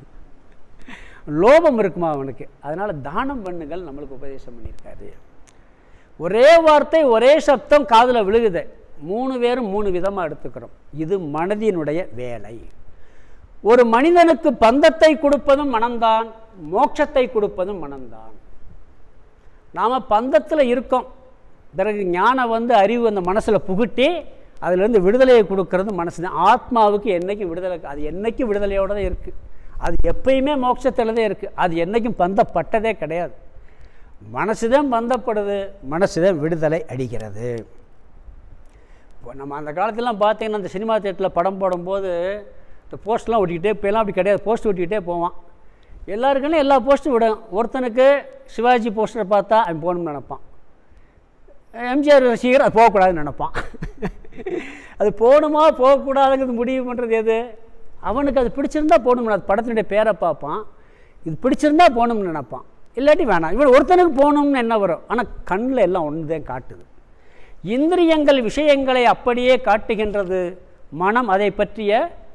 லோபம் இருக்குமா அவனுக்கு அதனால் தானம் பண்ணுங்கள் நம்மளுக்கு உபதேசம் பண்ணியிருக்காரு ஒரே வார்த்தை ஒரே சப்தம் காதில் விழுகுது மூணு பேரும் மூணு விதமாக எடுத்துக்கிறோம் இது மனதினுடைய வேலை ஒரு மனிதனுக்கு பந்தத்தை கொடுப்பதும் மனம்தான் மோட்சத்தை கொடுப்பதும் மனம்தான் நாம் பந்தத்தில் இருக்கோம் பிறகு ஞானம் வந்து அறிவு அந்த மனசில் புகுட்டி அதிலிருந்து விடுதலையை கொடுக்கறது மனசு தான் ஆத்மாவுக்கு என்றைக்கும் விடுதலை அது என்றைக்கும் விடுதலையோடு தான் இருக்குது அது எப்பயுமே மோட்சத்தில் தான் இருக்குது அது என்றைக்கும் பந்தப்பட்டதே கிடையாது மனசு தான் பந்தப்படுது மனசு தான் விடுதலை அடிக்கிறது இப்போ நம்ம அந்த காலத்துலலாம் பார்த்தீங்கன்னா அந்த சினிமா தேட்டரில் படம் போடும்போது இந்த போஸ்ட்லாம் ஒட்டிக்கிட்டே இப்போலாம் அப்படி கிடையாது போஸ்ட் ஒட்டிக்கிட்டே போவான் எல்லாருக்குன்னு எல்லா போஸ்ட்டும் விடும் ஒருத்தனுக்கு சிவாஜி போஸ்டரை பார்த்தா அவன் போகணும்னு நினப்பான் எம்ஜிஆர் ரசிகர் அது போகக்கூடாதுன்னு நினப்பான் அது போகணுமா போகக்கூடாதுங்கிறது முடிவு பண்ணுறது எது அவனுக்கு அது பிடிச்சிருந்தா போகணும்னு அது படத்தினுடைய பேரை பார்ப்பான் இது பிடிச்சிருந்தா போகணும்னு நினப்பான் இல்லாட்டி வேணாம் இவன் ஒருத்தனுக்கு போகணும்னு என்ன வரும் ஆனால் கண்ணில் எல்லாம் ஒன்று தான் காட்டுது இந்திரியங்கள் விஷயங்களை அப்படியே காட்டுகின்றது மனம் அதை பற்றிய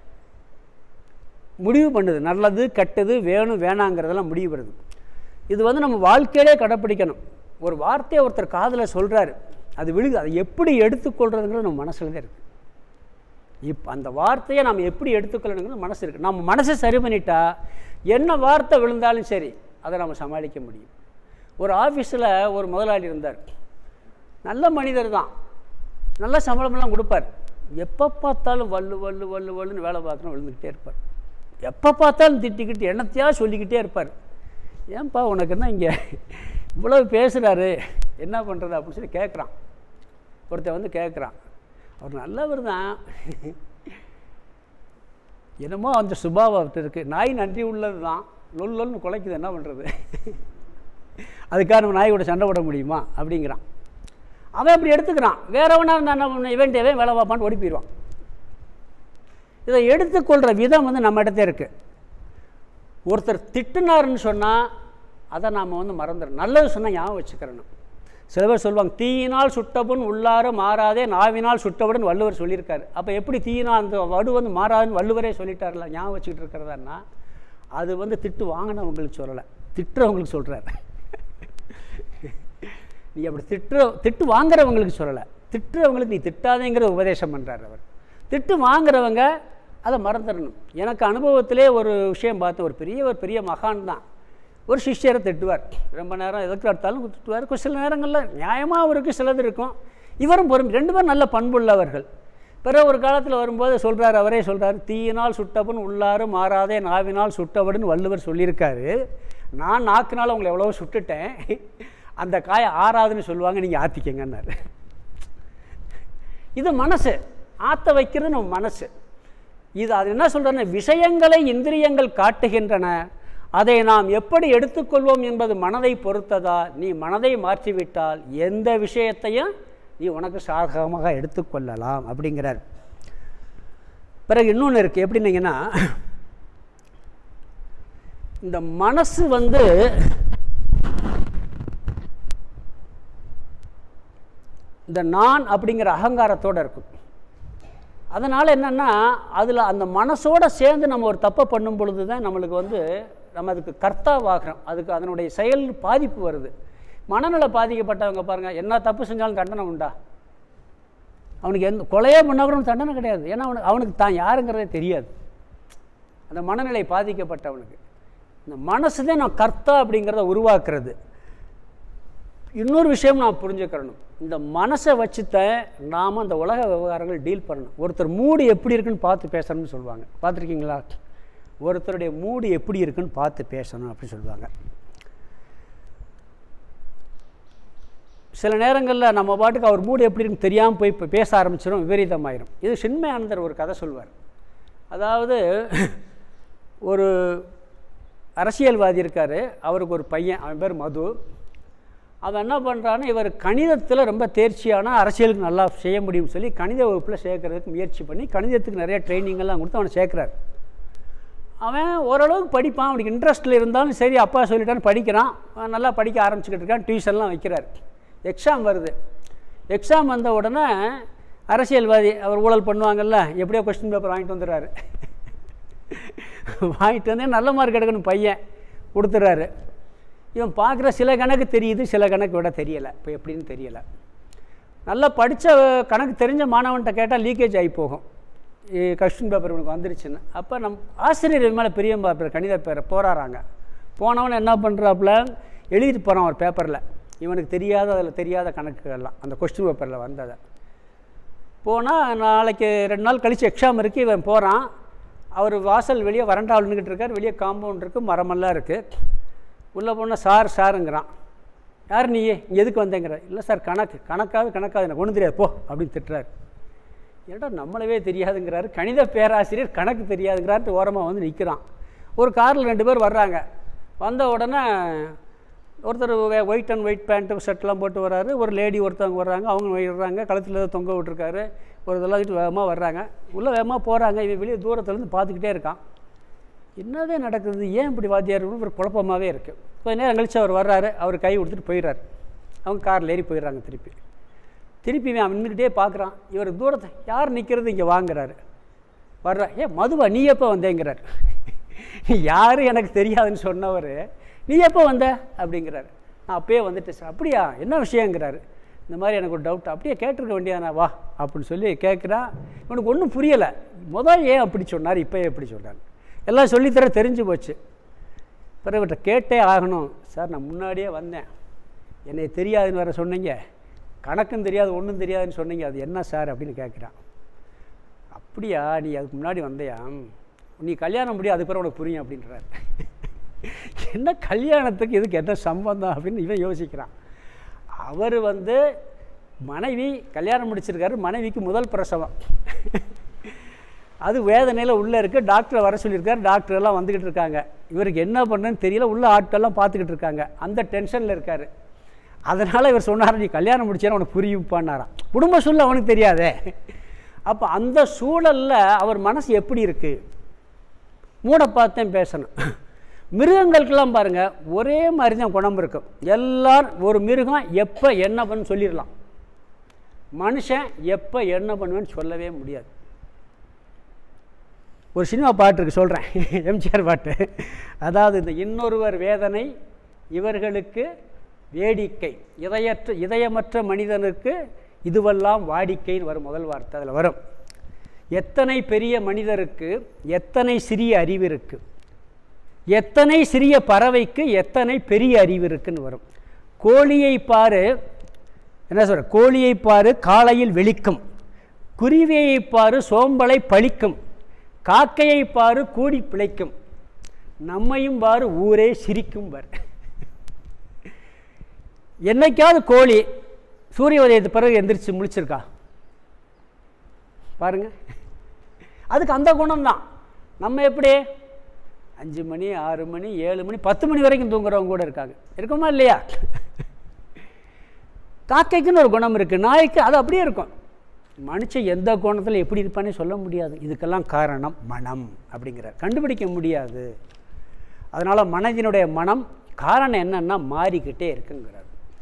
முடிவு பண்ணுது நல்லது கெட்டது வேணும் வேணாங்கிறதெல்லாம் முடிவு வருது இது வந்து நம்ம வாழ்க்கையிலே கடைப்பிடிக்கணும் ஒரு வார்த்தையை ஒருத்தர் காதில் சொல்கிறாரு அது விழுகு அதை எப்படி எடுத்துக்கொள்கிறதுங்கிறது நம்ம மனசில் தான் இருக்குது இப்போ அந்த வார்த்தையை நம்ம எப்படி எடுத்துக்கொள்ளணுங்கிறது மனசு இருக்குது நம்ம மனசை சரி பண்ணிட்டா என்ன வார்த்தை விழுந்தாலும் சரி அதை நம்ம சமாளிக்க முடியும் ஒரு ஆஃபீஸில் ஒரு முதலாளி இருந்தார் நல்ல மனிதர் தான் நல்ல சம்பளமெல்லாம் கொடுப்பார் எப்போ பார்த்தாலும் வல்லு வல்லு வல்லு வல்லுன்னு வேலை பார்க்கணும் விழுந்துக்கிட்டே இருப்பார் எப்போ பார்த்தாலும் திட்டிக்கிட்டு என்னத்தையா சொல்லிக்கிட்டே இருப்பார் ஏன்பா உனக்கு என்ன இங்கே இவ்வளோ பேசுகிறாரு என்ன பண்ணுறது அப்படின்னு சொல்லி கேட்குறான் ஒருத்தன் வந்து கேட்குறான் அவர் நல்லவர் தான் என்னமோ அந்த சுபாவம் அவர்கிட்ட இருக்குது நாய் நன்றி உள்ளது தான் லொல் லொல்னு குலைக்குது என்ன பண்ணுறது அதுக்காக நம்ம நாய் கூட சண்டை போட முடியுமா அப்படிங்கிறான் அவன் அப்படி எடுத்துக்கிறான் வேறவனாக இருந்தால் என்ன பண்ண இவன் தேவை வேலை பார்ப்பான்னு ஓடி போயிடுவான் இதை எடுத்துக்கொள்கிற விதம் வந்து நம்ம இடத்தே இருக்குது ஒருத்தர் திட்டுனாருன்னு சொன்னால் அதை நாம் வந்து மறந்துடும் நல்லது சொன்னால் ஞாபகம் வச்சுக்கிறணும் சில பேர் சொல்லுவாங்க தீயினால் சுட்டபுண் உள்ளார மாறாதே நாவினால் சுட்டவுடன் வள்ளுவர் சொல்லியிருக்காரு அப்போ எப்படி தீயினால் அந்த வடு வந்து மாறாதுன்னு வள்ளுவரே சொல்லிட்டார்ல ஞாபகம் வச்சுக்கிட்டு இருக்கிறதான்னா அது வந்து திட்டு வாங்கினவங்களுக்கு சொல்லலை திட்டுறவங்களுக்கு சொல்கிறார் நீ அப்படி திட்டு திட்டு வாங்குறவங்களுக்கு சொல்லலை திட்டுறவங்களுக்கு நீ திட்டாதேங்கிற உபதேசம் பண்ணுறாரு அவர் திட்டு வாங்குறவங்க அதை மறந்துடணும் எனக்கு அனுபவத்திலே ஒரு விஷயம் பார்த்தேன் ஒரு பெரிய ஒரு பெரிய மகான் தான் ஒரு சிஷ்யரை திட்டுவார் ரொம்ப நேரம் எதுக்கு எடுத்தாலும் திட்டுவார் ஒரு சில நேரங்களில் நியாயமாக அவருக்கு சிலது இருக்கும் இவரும் பொறுமை ரெண்டு பேரும் நல்ல பண்புள்ளவர்கள் பிறகு ஒரு காலத்தில் வரும்போது சொல்கிறார் அவரே சொல்கிறார் தீயினால் சுட்டவன் உள்ளாறு மாறாதே நாவினால் சுட்டவடுன்னு வள்ளுவர் சொல்லியிருக்காரு நான் நாக்குனால உங்களை எவ்வளவோ சுட்டுட்டேன் அந்த காயை ஆறாதுன்னு சொல்லுவாங்க நீங்கள் ஆற்றிக்கங்கன்னாரு இது மனசு ஆற்ற வைக்கிறது நம்ம மனசு இது அது என்ன சொல்கிறேன்னா விஷயங்களை இந்திரியங்கள் காட்டுகின்றன அதை நாம் எப்படி எடுத்துக்கொள்வோம் என்பது மனதை பொறுத்ததா நீ மனதை மாற்றிவிட்டால் எந்த விஷயத்தையும் நீ உனக்கு சாதகமாக எடுத்துக்கொள்ளலாம் அப்படிங்கிறார் பிறகு இன்னொன்று இருக்குது எப்படின்னீங்கன்னா இந்த மனசு வந்து இந்த நான் அப்படிங்கிற அகங்காரத்தோடு இருக்கும் அதனால் என்னென்னா அதில் அந்த மனசோட சேர்ந்து நம்ம ஒரு தப்பை பண்ணும் பொழுது தான் நம்மளுக்கு வந்து நம்ம அதுக்கு கர்த்தாவாகிறோம் அதுக்கு அதனுடைய செயல் பாதிப்பு வருது மனநல பாதிக்கப்பட்டவங்க பாருங்கள் என்ன தப்பு செஞ்சாலும் தண்டனை உண்டா அவனுக்கு எந்த கொலையே பண்ணால் கூட அவனுக்கு தண்டனை கிடையாது ஏன்னா அவனுக்கு அவனுக்கு தான் யாருங்கிறதே தெரியாது அந்த மனநிலை பாதிக்கப்பட்டவனுக்கு இந்த மனசு தான் நான் கர்த்தா அப்படிங்கிறத உருவாக்குறது இன்னொரு விஷயம் நான் புரிஞ்சுக்கிறணும் இந்த மனசை வச்சுத்தான் நாம் அந்த உலக விவகாரங்கள் டீல் பண்ணணும் ஒருத்தர் மூடு எப்படி இருக்குன்னு பார்த்து பேசணும்னு சொல்லுவாங்க பார்த்துருக்கீங்களா ஒருத்தருடைய மூடு எப்படி இருக்குன்னு பார்த்து பேசணும் அப்படின்னு சொல்லுவாங்க சில நேரங்களில் நம்ம பாட்டுக்கு அவர் மூடு எப்படி இருக்குன்னு தெரியாமல் போய் இப்போ பேச ஆரம்பிச்சிடும் விபரீதமாயிரும் இது சின்மயானந்தர் ஒரு கதை சொல்வார் அதாவது ஒரு அரசியல்வாதி இருக்கார் அவருக்கு ஒரு பையன் அவன் பேர் மது அவன் என்ன பண்ணுறான்னு இவர் கணிதத்தில் ரொம்ப தேர்ச்சியான அரசியலுக்கு நல்லா செய்ய முடியும்னு சொல்லி கணித வகுப்பில் சேர்க்கறதுக்கு முயற்சி பண்ணி கணிதத்துக்கு நிறைய ட்ரைனிங் எல்லாம் கொடுத்து அவனை சேர்க்குறாரு அவன் ஓரளவுக்கு படிப்பான் அவனுக்கு இன்ட்ரெஸ்ட்டில் இருந்தாலும் சரி அப்பா சொல்லிட்டான்னு படிக்கிறான் அவன் நல்லா படிக்க ஆரம்பிச்சுக்கிட்டு இருக்கான் டியூஷன்லாம் வைக்கிறார் எக்ஸாம் வருது எக்ஸாம் வந்த உடனே அரசியல்வாதி அவர் ஊழல் பண்ணுவாங்கல்ல எப்படியோ கொஸ்டின் பேப்பர் வாங்கிட்டு வந்துடுறாரு வாங்கிட்டு வந்தே நல்ல மார்க் எடுக்கணும் பையன் கொடுத்துட்றாரு இவன் பார்க்குற சில கணக்கு தெரியுது சில கணக்கு விட தெரியலை இப்போ எப்படின்னு தெரியலை நல்லா படித்த கணக்கு தெரிஞ்ச மாணவன்கிட்ட கேட்டால் லீக்கேஜ் ஆகி போகும் கொஸ்டின் பேப்பர் இவனுக்கு வந்துருச்சுன்னு அப்போ நம் ஆசிரியர் இது மேலே பெரிய பேப்பர் கணித பேரை போராடுறாங்க போனவன் என்ன பண்ணுறாப்புல எழுதிட்டு போகிறான் ஒரு பேப்பரில் இவனுக்கு தெரியாத அதில் தெரியாத கணக்குகள்லாம் அந்த கொஸ்டின் பேப்பரில் வந்ததை போனால் நாளைக்கு ரெண்டு நாள் கழித்து எக்ஸாம் இருக்குது இவன் போகிறான் அவர் வாசல் வெளியே வறண்டாவில் நின்றுக்கிட்டு இருக்கார் வெளியே காம்பவுண்ட் இருக்குது மரமெல்லாம் இருக்குது உள்ளே போனால் சார் சாருங்கிறான் யார் நீ இங்கே எதுக்கு வந்தேங்கிற இல்லை சார் கணக்கு கணக்காவது கணக்காது எனக்கு ஒன்றும் தெரியாது போ அப்படின்னு திட்டுறாரு ஏடா நம்மளவே தெரியாதுங்கிறாரு கணித பேராசிரியர் கணக்கு தெரியாதுங்கிறாரு ஓரமாக வந்து நிற்கிறான் ஒரு காரில் ரெண்டு பேர் வர்றாங்க வந்த உடனே ஒருத்தர் ஒயிட் அண்ட் ஒயிட் பேண்ட்டு ஷர்ட்லாம் போட்டு வர்றாரு ஒரு லேடி ஒருத்தவங்க வர்றாங்க அவங்க வர்றாங்க கழுத்தில் ஏதோ தொங்க விட்டுருக்காரு ஒரு இதெல்லாம் வச்சுட்டு வேகமாக வர்றாங்க உள்ளே வேகமாக போகிறாங்க இவன் வெளியே தூரத்துலேருந்து பார்த்துக்கிட்டே இருக்கான் என்னதே நடக்குது ஏன் இப்படி வாத்தியார் ஒரு குழப்பமாகவே இருக்குது கொஞ்ச நேரம் கழித்து அவர் வர்றாரு அவர் கை கொடுத்துட்டு போயிடுறாரு அவங்க காரில் ஏறி போயிடுறாங்க திருப்பி திருப்பி அவன் நின்றுக்கிட்டே பார்க்குறான் இவர் தூரத்தை யார் நிற்கிறது இங்கே வாங்குறாரு வர்றா ஏ மதுவா நீ எப்போ வந்தேங்கிறார் யார் எனக்கு தெரியாதுன்னு சொன்னவர் நீ எப்போ வந்த அப்படிங்கிறாரு நான் அப்பயே வந்துட்டேன் சார் அப்படியா என்ன விஷயங்கிறாரு இந்த மாதிரி எனக்கு ஒரு டவுட் அப்படியே கேட்டிருக்க வேண்டியதானா வா அப்படின்னு சொல்லி கேட்குறான் இவனுக்கு ஒன்றும் புரியலை முதல் ஏன் அப்படி சொன்னார் இப்போ எப்படி சொன்னார் எல்லாம் சொல்லித்தர தெரிஞ்சு போச்சு பிறகு இவர்கிட்ட கேட்டே ஆகணும் சார் நான் முன்னாடியே வந்தேன் என்னை தெரியாதுன்னு வேறு சொன்னீங்க கணக்கும் தெரியாது ஒன்றும் தெரியாதுன்னு சொன்னீங்க அது என்ன சார் அப்படின்னு கேட்குறான் அப்படியா நீ அதுக்கு முன்னாடி வந்தியா நீ கல்யாணம் முடியும் அதுக்கு பிறகு உனக்கு புரியும் அப்படின்றார் என்ன கல்யாணத்துக்கு இதுக்கு என்ன சம்பந்தம் அப்படின்னு இவன் யோசிக்கிறான் அவர் வந்து மனைவி கல்யாணம் முடிச்சிருக்காரு மனைவிக்கு முதல் பிரசவம் அது வேதனையில் உள்ளே இருக்குது டாக்டரை வர சொல்லியிருக்காரு டாக்டர் எல்லாம் வந்துக்கிட்டு இருக்காங்க இவருக்கு என்ன பண்ணுன்னு தெரியல உள்ள ஆட்கள்லாம் பார்த்துக்கிட்டு இருக்காங்க அந்த டென்ஷனில் இருக்கார் அதனால் இவர் சொன்னார் நீ கல்யாணம் முடிச்சேன்னா உனக்கு புரியும்ப்பான்னாராம் குடும்ப சூழல் அவனுக்கு தெரியாதே அப்போ அந்த சூழலில் அவர் மனசு எப்படி இருக்குது மூட பார்த்தேன் பேசணும் மிருகங்களுக்கெல்லாம் பாருங்கள் ஒரே மாதிரி தான் குணம் இருக்கும் எல்லாரும் ஒரு மிருகம் எப்போ என்ன பண்ணு சொல்லிடலாம் மனுஷன் எப்போ என்ன பண்ணுவேன்னு சொல்லவே முடியாது ஒரு சினிமா பாட்டு இருக்கு சொல்கிறேன் எம்ஜிஆர் பாட்டு அதாவது இந்த இன்னொருவர் வேதனை இவர்களுக்கு வேடிக்கை இதயற்ற இதயமற்ற மனிதனுக்கு இதுவெல்லாம் வாடிக்கைன்னு வரும் முதல் வார்த்தை அதில் வரும் எத்தனை பெரிய மனிதருக்கு எத்தனை சிறிய அறிவு இருக்குது எத்தனை சிறிய பறவைக்கு எத்தனை பெரிய அறிவு இருக்குன்னு வரும் கோழியை பாரு என்ன சொல்ற கோழியை பாரு காலையில் வெளிக்கும் குருவியை பாரு சோம்பலை பழிக்கும் காக்கையை பாரு கூடி பிழைக்கும் நம்மையும் பாரு ஊரே சிரிக்கும் பார் என்னைக்காவது கோழி சூரிய உதயத்து பிறகு எந்திரிச்சு முழிச்சிருக்கா பாருங்க அதுக்கு அந்த குணம் தான் நம்ம எப்படி அஞ்சு மணி ஆறு மணி ஏழு மணி பத்து மணி வரைக்கும் தூங்குறவங்க கூட இருக்காங்க இருக்குமா இல்லையா காக்கைக்குன்னு ஒரு குணம் இருக்குது நாய்க்கு அது அப்படியே இருக்கும் மனுஷன் எந்த கோணத்தில் எப்படி இருப்பானே சொல்ல முடியாது இதுக்கெல்லாம் காரணம் மனம் அப்படிங்கிறார் கண்டுபிடிக்க முடியாது அதனால் மனதினுடைய மனம் காரணம் என்னன்னா மாறிக்கிட்டே இருக்குங்கிறார்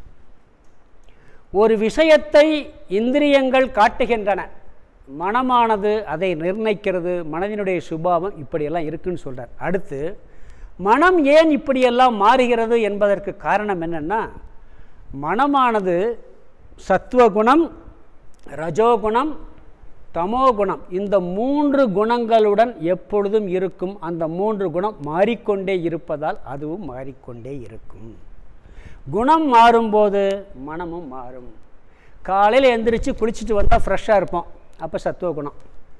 ஒரு விஷயத்தை இந்திரியங்கள் காட்டுகின்றன மனமானது அதை நிர்ணயிக்கிறது மனதினுடைய சுபாவம் இப்படியெல்லாம் இருக்குன்னு சொல்கிறார் அடுத்து மனம் ஏன் இப்படியெல்லாம் மாறுகிறது என்பதற்கு காரணம் என்னென்னா மனமானது சத்துவகுணம் ரஜோகுணம் தமோகுணம் இந்த மூன்று குணங்களுடன் எப்பொழுதும் இருக்கும் அந்த மூன்று குணம் மாறிக்கொண்டே இருப்பதால் அதுவும் மாறிக்கொண்டே இருக்கும் குணம் மாறும்போது மனமும் மாறும் காலையில் எந்திரிச்சு குளிச்சுட்டு வந்தால் ஃப்ரெஷ்ஷாக இருப்போம் அப்போ சத்துவ குணம்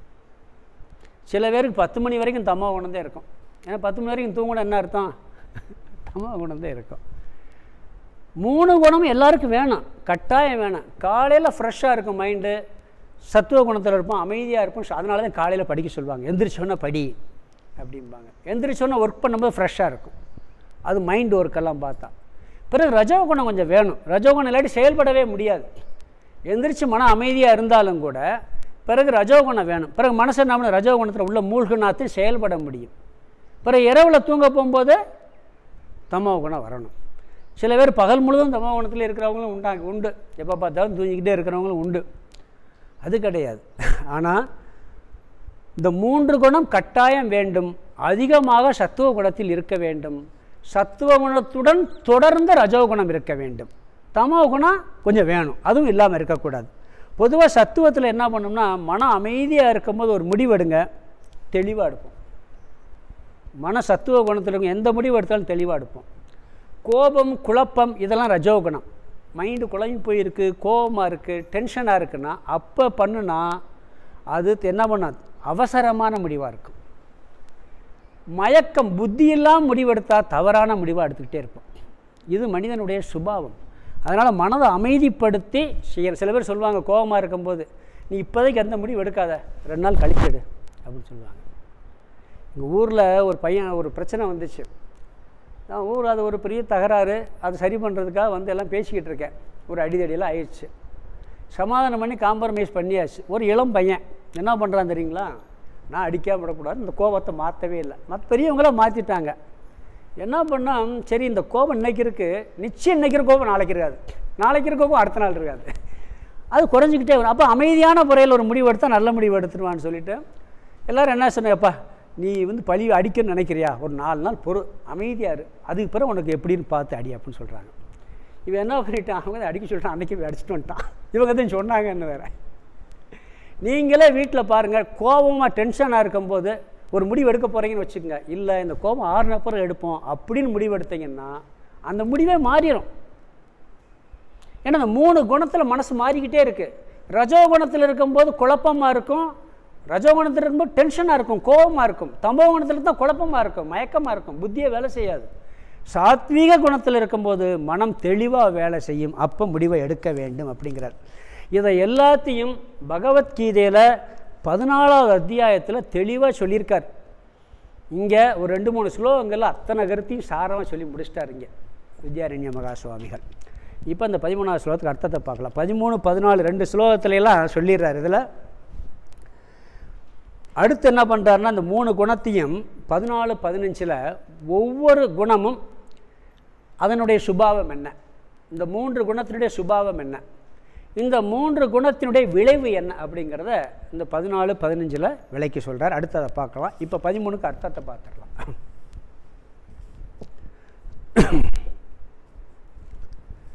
சில பேருக்கு பத்து மணி வரைக்கும் தமோ குணம் தான் இருக்கும் ஏன்னா பத்து மணி வரைக்கும் தூங்கணும் என்ன அர்த்தம் தமோ குணம் தான் இருக்கும் மூணு குணமும் எல்லாருக்கும் வேணும் கட்டாயம் வேணும் காலையில் ஃப்ரெஷ்ஷாக இருக்கும் மைண்டு சத்துவ குணத்தில் இருப்போம் அமைதியாக இருப்போம் அதனால தான் காலையில் படிக்க சொல்லுவாங்க எந்திரிச்சோன்னா படி அப்படிம்பாங்க எந்திரிச்சோன்னா ஒர்க் பண்ணும்போது ஃப்ரெஷ்ஷாக இருக்கும் அது மைண்ட் ஒர்க்கெல்லாம் பார்த்தா பிறகு ரஜோகுணம் கொஞ்சம் வேணும் ரஜோகுணம் இல்லாட்டி செயல்படவே முடியாது எந்திரிச்சு மன அமைதியாக இருந்தாலும் கூட பிறகு ரஜோகுணம் வேணும் பிறகு மனசை நம்ம ரஜோகுணத்தில் உள்ள மூழ்கினாத்தையும் செயல்பட முடியும் பிறகு இரவில் தூங்க போகும்போது தமோ குணம் வரணும் சில பேர் பகல் முழுதும் தமோ குணத்தில் இருக்கிறவங்களும் உண்டாங்க உண்டு எப்போ பார்த்தாலும் தூங்கிக்கிட்டே இருக்கிறவங்களும் உண்டு அது கிடையாது ஆனால் இந்த மூன்று குணம் கட்டாயம் வேண்டும் அதிகமாக சத்துவ குணத்தில் இருக்க வேண்டும் சத்துவ குணத்துடன் தொடர்ந்த ரஜோகுணம் இருக்க வேண்டும் தமோ குணம் கொஞ்சம் வேணும் அதுவும் இல்லாமல் இருக்கக்கூடாது பொதுவாக சத்துவத்தில் என்ன பண்ணோம்னா மனம் அமைதியாக இருக்கும்போது ஒரு முடிவெடுங்க தெளிவாக எடுப்போம் மன சத்துவ குணத்தில் இருக்கும் எந்த முடிவு எடுத்தாலும் தெளிவாக எடுப்போம் கோபம் குழப்பம் இதெல்லாம் ரஜோகுணம் மைண்டு குழம்பி போயிருக்கு கோபமாக இருக்குது டென்ஷனாக இருக்குன்னா அப்போ பண்ணுனா அது என்ன பண்ணாது அவசரமான முடிவாக இருக்கும் மயக்கம் புத்தியெல்லாம் முடிவெடுத்தால் தவறான முடிவாக எடுத்துக்கிட்டே இருப்போம் இது மனிதனுடைய சுபாவம் அதனால் மனதை அமைதிப்படுத்தி செய்ய சில பேர் சொல்லுவாங்க கோபமாக இருக்கும்போது நீ இப்போதைக்கு எந்த முடிவு எடுக்காத ரெண்டு நாள் கழிச்சிடு அப்படின்னு சொல்லுவாங்க எங்கள் ஊரில் ஒரு பையன் ஒரு பிரச்சனை வந்துச்சு நான் ஊர் அது ஒரு பெரிய தகராறு அது சரி பண்ணுறதுக்காக வந்து எல்லாம் பேசிக்கிட்டு இருக்கேன் ஒரு அடிதடியெல்லாம் ஆயிடுச்சு சமாதானம் பண்ணி காம்ப்ரமைஸ் பண்ணியாச்சு ஒரு இளம் பையன் என்ன பண்ணுறான் தெரியுங்களா நான் அடிக்காம விடக்கூடாது இந்த கோபத்தை மாற்றவே இல்லை மற்ற பெரியவங்களாம் மாற்றிட்டாங்க என்ன பண்ணால் சரி இந்த கோபம் இன்னைக்கு இருக்குது நிச்சயம் இன்னைக்கு இருக்க கோபம் நாளைக்கு இருக்காது நாளைக்கு இருக்க கோபம் அடுத்த நாள் இருக்காது அது குறைஞ்சிக்கிட்டே வரும் அப்போ அமைதியான முறையில் ஒரு முடிவு எடுத்தால் நல்ல முடிவு எடுத்துருவான்னு சொல்லிட்டு எல்லோரும் என்ன சொன்னேப்பா நீ வந்து பழி அடிக்கணும்னு நினைக்கிறியா ஒரு நாலு நாள் பொறு அமைதியாக இரு அதுக்கு பிறகு உனக்கு எப்படின்னு பார்த்து அடி அப்படின்னு சொல்கிறாங்க இவன் என்ன பண்ணிட்டான் அவங்க அடிக்க சொல்லிட்டான் அன்றைக்கி போய் அடிச்சுட்டு வந்துட்டான் இவங்க தான் சொன்னாங்கன்னு வேறு நீங்களே வீட்டில் பாருங்கள் கோபமாக டென்ஷனாக இருக்கும்போது ஒரு முடிவு எடுக்க போகிறீங்கன்னு வச்சுக்கோங்க இல்லை இந்த கோபம் ஆறுன பிறகு எடுப்போம் அப்படின்னு முடிவு எடுத்தீங்கன்னா அந்த முடிவே மாறிடும் ஏன்னா அந்த மூணு குணத்தில் மனசு மாறிக்கிட்டே இருக்குது ரஜோ குணத்தில் இருக்கும்போது குழப்பமாக இருக்கும் ரஜோ குணத்தில் இருக்கும்போது டென்ஷனாக இருக்கும் கோபமாக இருக்கும் தமோ குணத்தில் தான் குழப்பமாக இருக்கும் மயக்கமாக இருக்கும் புத்தியை வேலை செய்யாது சாத்வீக குணத்தில் இருக்கும்போது மனம் தெளிவாக வேலை செய்யும் அப்போ முடிவை எடுக்க வேண்டும் அப்படிங்கிறார் இதை எல்லாத்தையும் பகவத்கீதையில் பதினாலாவது அத்தியாயத்தில் தெளிவாக சொல்லியிருக்கார் இங்கே ஒரு ரெண்டு மூணு ஸ்லோகங்களில் அத்தனை கருத்தையும் சாரமாக சொல்லி முடிச்சிட்டார் இங்கே வித்யாரண்ய மகா சுவாமிகள் இப்போ இந்த பதிமூணாவது ஸ்லோகத்துக்கு அர்த்தத்தை பார்க்கலாம் பதிமூணு பதினாலு ரெண்டு ஸ்லோகத்துலலாம் சொல்லிடுறார் இதில் அடுத்து என்ன பண்ணுறாருன்னா இந்த மூணு குணத்தையும் பதினாலு பதினஞ்சில் ஒவ்வொரு குணமும் அதனுடைய சுபாவம் என்ன இந்த மூன்று குணத்தினுடைய சுபாவம் என்ன இந்த மூன்று குணத்தினுடைய விளைவு என்ன அப்படிங்கிறத இந்த பதினாலு பதினஞ்சில் விலைக்கு சொல்கிறார் அடுத்து அதை பார்க்கலாம் இப்போ பதிமூணுக்கு அர்த்தத்தை பார்த்துடலாம்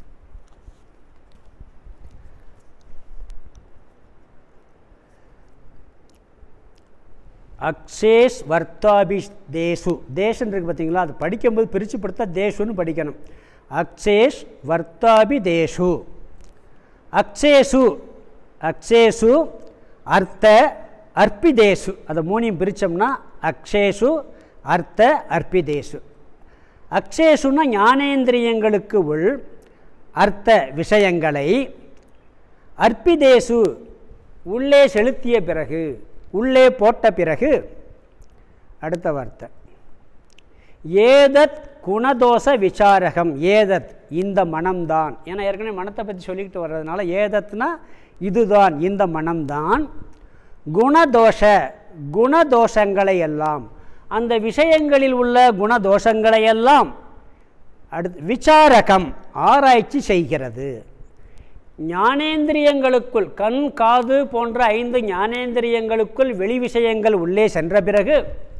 அக்ஷேஷ் வர்த்தாபி தேசு தேசம் இருக்குது பார்த்தீங்களா அது படிக்கும்போது பிரித்து படுத்தா தேசுன்னு படிக்கணும் அக்ஷேஷ் வர்த்தாபி தேசு அக்ஷேசு அக்ஷேசு அர்த்த அர்ப்பிதேசு அதை மூணையும் பிரித்தோம்னா அக்ஷேசு அர்த்த அர்ப்பிதேசு அக்ஷேசுன்னா ஞானேந்திரியங்களுக்கு உள் அர்த்த விஷயங்களை அர்ப்பிதேசு உள்ளே செலுத்திய பிறகு உள்ளே போட்ட பிறகு அடுத்த வார்த்தை ஏதத் குணதோஷ விசாரகம் ஏதத் இந்த மனம்தான் ஏன்னா ஏற்கனவே மனத்தை பற்றி சொல்லிக்கிட்டு வர்றதுனால ஏதத்னா இதுதான் இந்த மனம்தான் குணதோஷ குணதோஷங்களை எல்லாம் அந்த விஷயங்களில் உள்ள குணதோஷங்களை எல்லாம் அடுத்து விசாரகம் ஆராய்ச்சி செய்கிறது ஞானேந்திரியங்களுக்குள் கண் காது போன்ற ஐந்து ஞானேந்திரியங்களுக்குள் வெளி விஷயங்கள் உள்ளே சென்ற பிறகு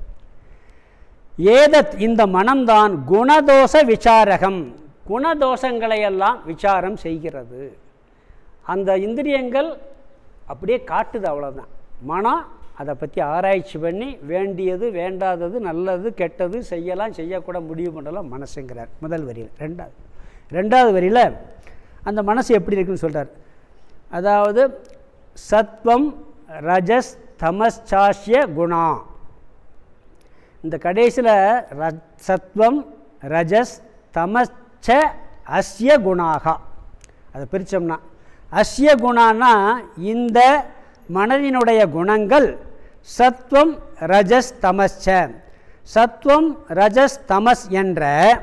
ஏதத் இந்த மனம்தான் குணதோஷ விசாரகம் குணதோஷங்களையெல்லாம் விசாரம் செய்கிறது அந்த இந்திரியங்கள் அப்படியே காட்டுது அவ்வளோதான் மனம் அதை பற்றி ஆராய்ச்சி பண்ணி வேண்டியது வேண்டாதது நல்லது கெட்டது செய்யலாம் செய்யக்கூட முடிவு பண்ணலாம் மனசுங்கிறார் முதல் வரியில் ரெண்டாவது ரெண்டாவது வரியில் அந்த மனசு எப்படி இருக்குன்னு சொல்கிறார் அதாவது சத்வம் ரஜஸ் தமஸ்சாஷ்ய குணா இந்த கடைசியில் ர சத்வம் ரஜஸ் தமச்ச அஸ்ய குணாகா அதை பிரித்தோம்னா அஸ்ய குணான்னா இந்த மனதினுடைய குணங்கள் சத்வம் ரஜஸ் தமஸ்ச சத்வம் ரஜஸ் தமஸ் என்ற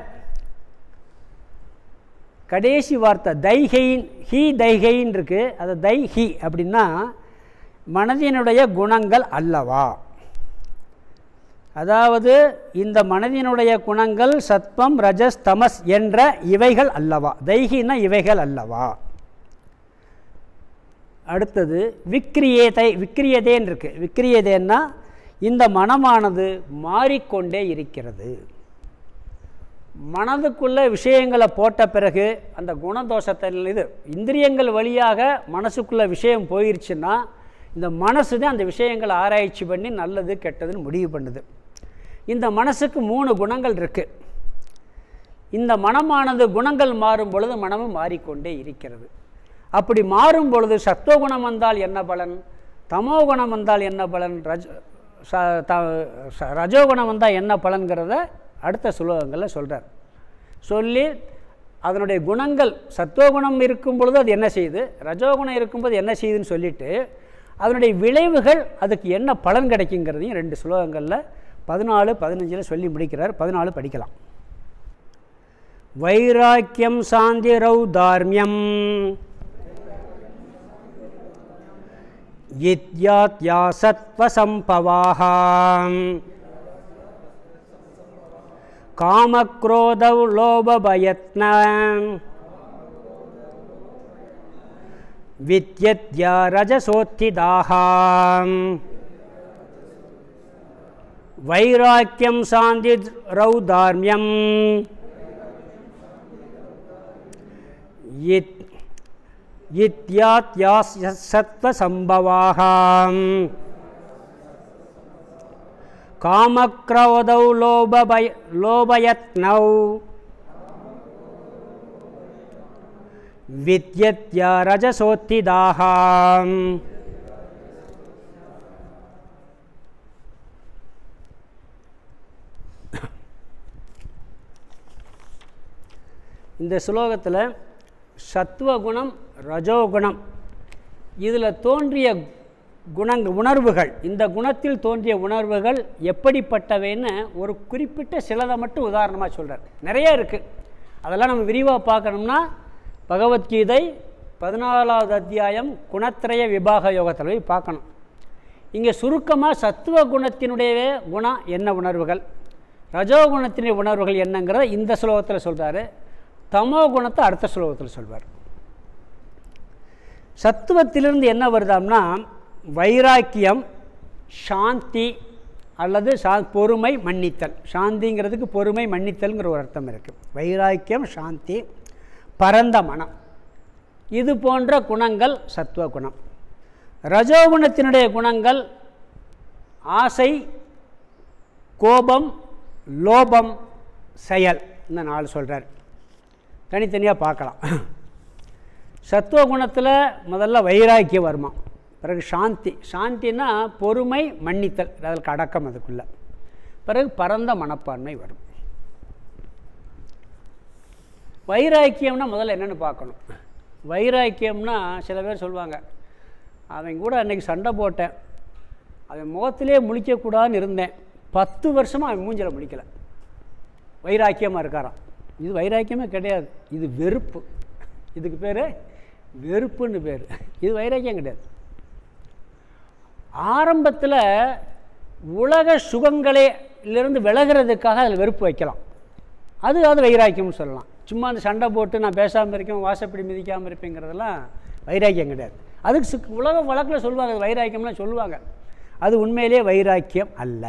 கடைசி வார்த்தை தைகைன் ஹி தைகைன் இருக்குது அது தை ஹி அப்படின்னா மனதினுடைய குணங்கள் அல்லவா அதாவது இந்த மனதினுடைய குணங்கள் சத்வம் ரஜஸ் தமஸ் என்ற இவைகள் அல்லவா தைகின்னா இவைகள் அல்லவா அடுத்தது விக்ரியேதை விக்ரியதேன்னு இருக்கு விக்ரியதேன்னா இந்த மனமானது மாறிக்கொண்டே இருக்கிறது மனதுக்குள்ள விஷயங்களை போட்ட பிறகு அந்த குணதோஷத்தில் இது இந்திரியங்கள் வழியாக மனசுக்குள்ள விஷயம் போயிருச்சுன்னா இந்த மனசு தான் அந்த விஷயங்களை ஆராய்ச்சி பண்ணி நல்லது கெட்டதுன்னு முடிவு பண்ணுது இந்த மனசுக்கு மூணு குணங்கள் இருக்குது இந்த மனமானது குணங்கள் மாறும் பொழுது மனமும் மாறிக்கொண்டே இருக்கிறது அப்படி மாறும் பொழுது சத்துவகுணம் வந்தால் என்ன பலன் தமோ குணம் வந்தால் என்ன பலன் ரஜ ச த ச- ரஜோகுணம் வந்தால் என்ன பலன்கிறத அடுத்த சுலோகங்களில் சொல்கிறார் சொல்லி அதனுடைய குணங்கள் சத்துவகுணம் இருக்கும் பொழுது அது என்ன செய்யுது ரஜோகுணம் இருக்கும்போது என்ன செய்யுதுன்னு சொல்லிட்டு அதனுடைய விளைவுகள் அதுக்கு என்ன பலன் கிடைக்குங்கிறதையும் ரெண்டு சுலோகங்களில் பதினாலு பதினஞ்சில் சொல்லி முடிக்கிறார் பதினாலு படிக்கலாம் வைராக்கியம் சாந்தி ரௌதார்மியம் இத்யாத்யா சத்வசம்பவாः காமக்ரோதௌ லோபபயத்ன வித்யத்யா ரஜசோத்திதாः வைராக்கியம் சாந்தி ரௌதார்மியம் இத் இத்யாத்யாசத்வசம்பவாः காமக்ரோதௌ லோபபய லோபயத்னௌ வித்யத்யா ரஜசோத்திதாः இந்த ஸ்லோகத்தில் சத்துவகுணம் ரஜோகுணம் இதில் தோன்றிய குணங் உணர்வுகள் இந்த குணத்தில் தோன்றிய உணர்வுகள் எப்படிப்பட்டவைன்னு ஒரு குறிப்பிட்ட சிலதை மட்டும் உதாரணமாக சொல்கிறார் நிறைய இருக்குது அதெல்லாம் நம்ம விரிவாக பார்க்கணும்னா பகவத்கீதை பதினாலாவது அத்தியாயம் குணத்திரய விபாக யோகத்தில் போய் பார்க்கணும் இங்கே சுருக்கமாக சத்துவ குணத்தினுடைய குணம் என்ன உணர்வுகள் ரஜோகுணத்தினுடைய உணர்வுகள் என்னங்கிறத இந்த ஸ்லோகத்தில் சொல்கிறாரு தமோ குணத்தை அடுத்த ஸ்லோகத்தில் சொல்வார் சத்துவத்திலிருந்து என்ன வருதாம்னா வைராக்கியம் சாந்தி அல்லது சா பொறுமை மன்னித்தல் சாந்திங்கிறதுக்கு பொறுமை மன்னித்தல்ங்கிற ஒரு அர்த்தம் இருக்குது வைராக்கியம் சாந்தி பரந்த மனம் இது போன்ற குணங்கள் சத்துவ குணம் ரஜோகுணத்தினுடைய குணங்கள் ஆசை கோபம் லோபம் செயல் இந்த நாலு சொல்கிறார் தனித்தனியாக பார்க்கலாம் சத்துவ குணத்தில் முதல்ல வைராக்கியம் வருமா பிறகு சாந்தி சாந்தின்னா பொறுமை மன்னித்தல் அதற்கு அடக்கம் அதுக்குள்ள பிறகு பரந்த மனப்பான்மை வரும் வைராக்கியம்னா முதல்ல என்னென்னு பார்க்கணும் வைராக்கியம்னா சில பேர் சொல்லுவாங்க அவன் கூட அன்றைக்கி சண்டை போட்டேன் அவன் முகத்திலே முழிக்கக்கூடாதுன்னு இருந்தேன் பத்து வருஷமாக அவன் மூஞ்சில் முழிக்கலை வைராக்கியமாக இருக்காராம் இது வைராக்கியமே கிடையாது இது வெறுப்பு இதுக்கு பேர் வெறுப்புன்னு பேர் இது வைராக்கியம் கிடையாது ஆரம்பத்தில் உலக சுகங்களிலிருந்து விலகிறதுக்காக அதில் வெறுப்பு வைக்கலாம் அது அது வைராக்கியம்னு சொல்லலாம் சும்மா அந்த சண்டை போட்டு நான் பேசாமல் இருக்கேன் வாசப்படி மிதிக்காமல் இருப்பேங்கிறதெல்லாம் வைராக்கியம் கிடையாது அதுக்கு சு உலக வழக்கில் சொல்லுவாங்க அது வைராக்கியம்லாம் சொல்லுவாங்க அது உண்மையிலே வைராக்கியம் அல்ல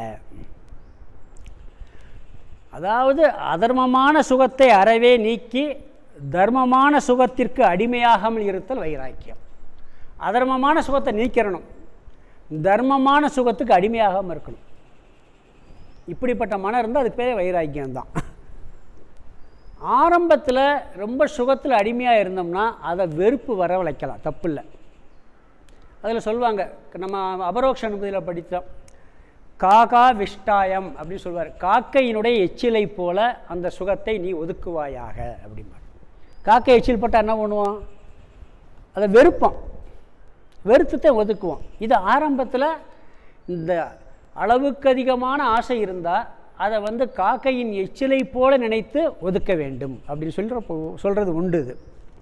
அதாவது அதர்மமான சுகத்தை அறவே நீக்கி தர்மமான சுகத்திற்கு அடிமையாகாமல் இருத்தல் வைராக்கியம் அதர்மமான சுகத்தை நீக்கிறணும் தர்மமான சுகத்துக்கு அடிமையாகாமல் இருக்கணும் இப்படிப்பட்ட மனம் இருந்தால் அதுக்கு பேரே வைராக்கியம்தான் ஆரம்பத்தில் ரொம்ப சுகத்தில் அடிமையாக இருந்தோம்னா அதை வெறுப்பு வரவழைக்கலாம் தப்பு இல்லை அதில் சொல்லுவாங்க நம்ம அபரோக்ஷ அனுபதியில் படித்தோம் காகா விஷ்டாயம் அப்படின்னு சொல்லுவார் காக்கையினுடைய எச்சிலை போல அந்த சுகத்தை நீ ஒதுக்குவாயாக அப்படிம்பார் காக்கை எச்சில் போட்டால் என்ன பண்ணுவோம் அதை வெறுப்போம் வெறுத்துத்தை ஒதுக்குவோம் இது ஆரம்பத்தில் இந்த அளவுக்கு அதிகமான ஆசை இருந்தால் அதை வந்து காக்கையின் எச்சிலை போல நினைத்து ஒதுக்க வேண்டும் அப்படின்னு சொல்கிற சொல்கிறது உண்டு இது